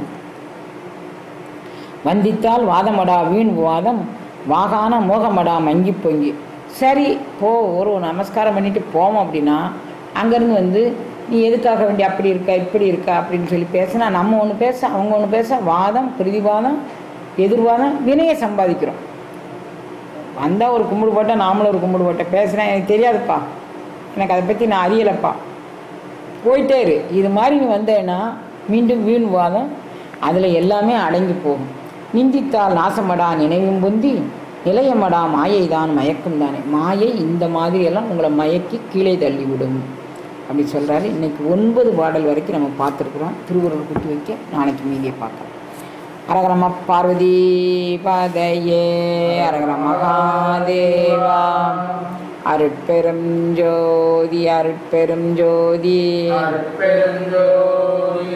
வந்தித்தால் வாதமடா வீண் வாதம் வாகான மோகமடா மங்கி பொங்கி சரி போ ஒரு நமஸ்காரம் பண்ணிட்டு போவோம் அப்படின்னா அங்கேருந்து வந்து நீ எதுக்காக வேண்டி அப்படி இருக்கா இப்படி இருக்கா அப்படின்னு சொல்லி பேசினா நம்ம ஒன்று பேச அவங்க ஒன்று பேச வாதம் பிரதிவாதம் எதிர்வாதம் வினையை சம்பாதிக்கிறோம் வந்தால் ஒரு கும்பிடு போட்டால் நாமளும் ஒரு கும்பிடு போட்டேன் பேசுகிறேன் எனக்கு தெரியாதுப்பா எனக்கு அதை பற்றி நான் அறியலைப்பா போயிட்டே இரு இது மாதிரி நீ வந்தேன்னா மீண்டும் வீண் வாதம் அதில் எல்லாமே அடங்கி போகும் நிந்தித்தால் நாசமடா நினைவும் புந்தி நிலையமடா மாயை தான் மயக்கும் தானே மாயை இந்த மாதிரியெல்லாம் உங்களை மயக்கி கீழே தள்ளிவிடும் அப்படி சொல்கிறாரு இன்னைக்கு ஒன்பது பாடல் வரைக்கும் நம்ம பார்த்துருக்குறோம் திருவுருள் குட்டி வைக்க நாளைக்கு மீதியை பார்க்கலாம் அரகரம பார்வதி பதையே அரகர மகாதேவா அருட்பெரும் ஜோதி அருட்பெரும் ஜோதி அருட்பெருஞ்சோதி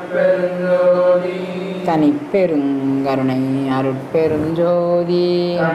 அருட்பெருஞ்சோதி தனிப்பெருங்கருணை அருட்பெரும் ஜோதி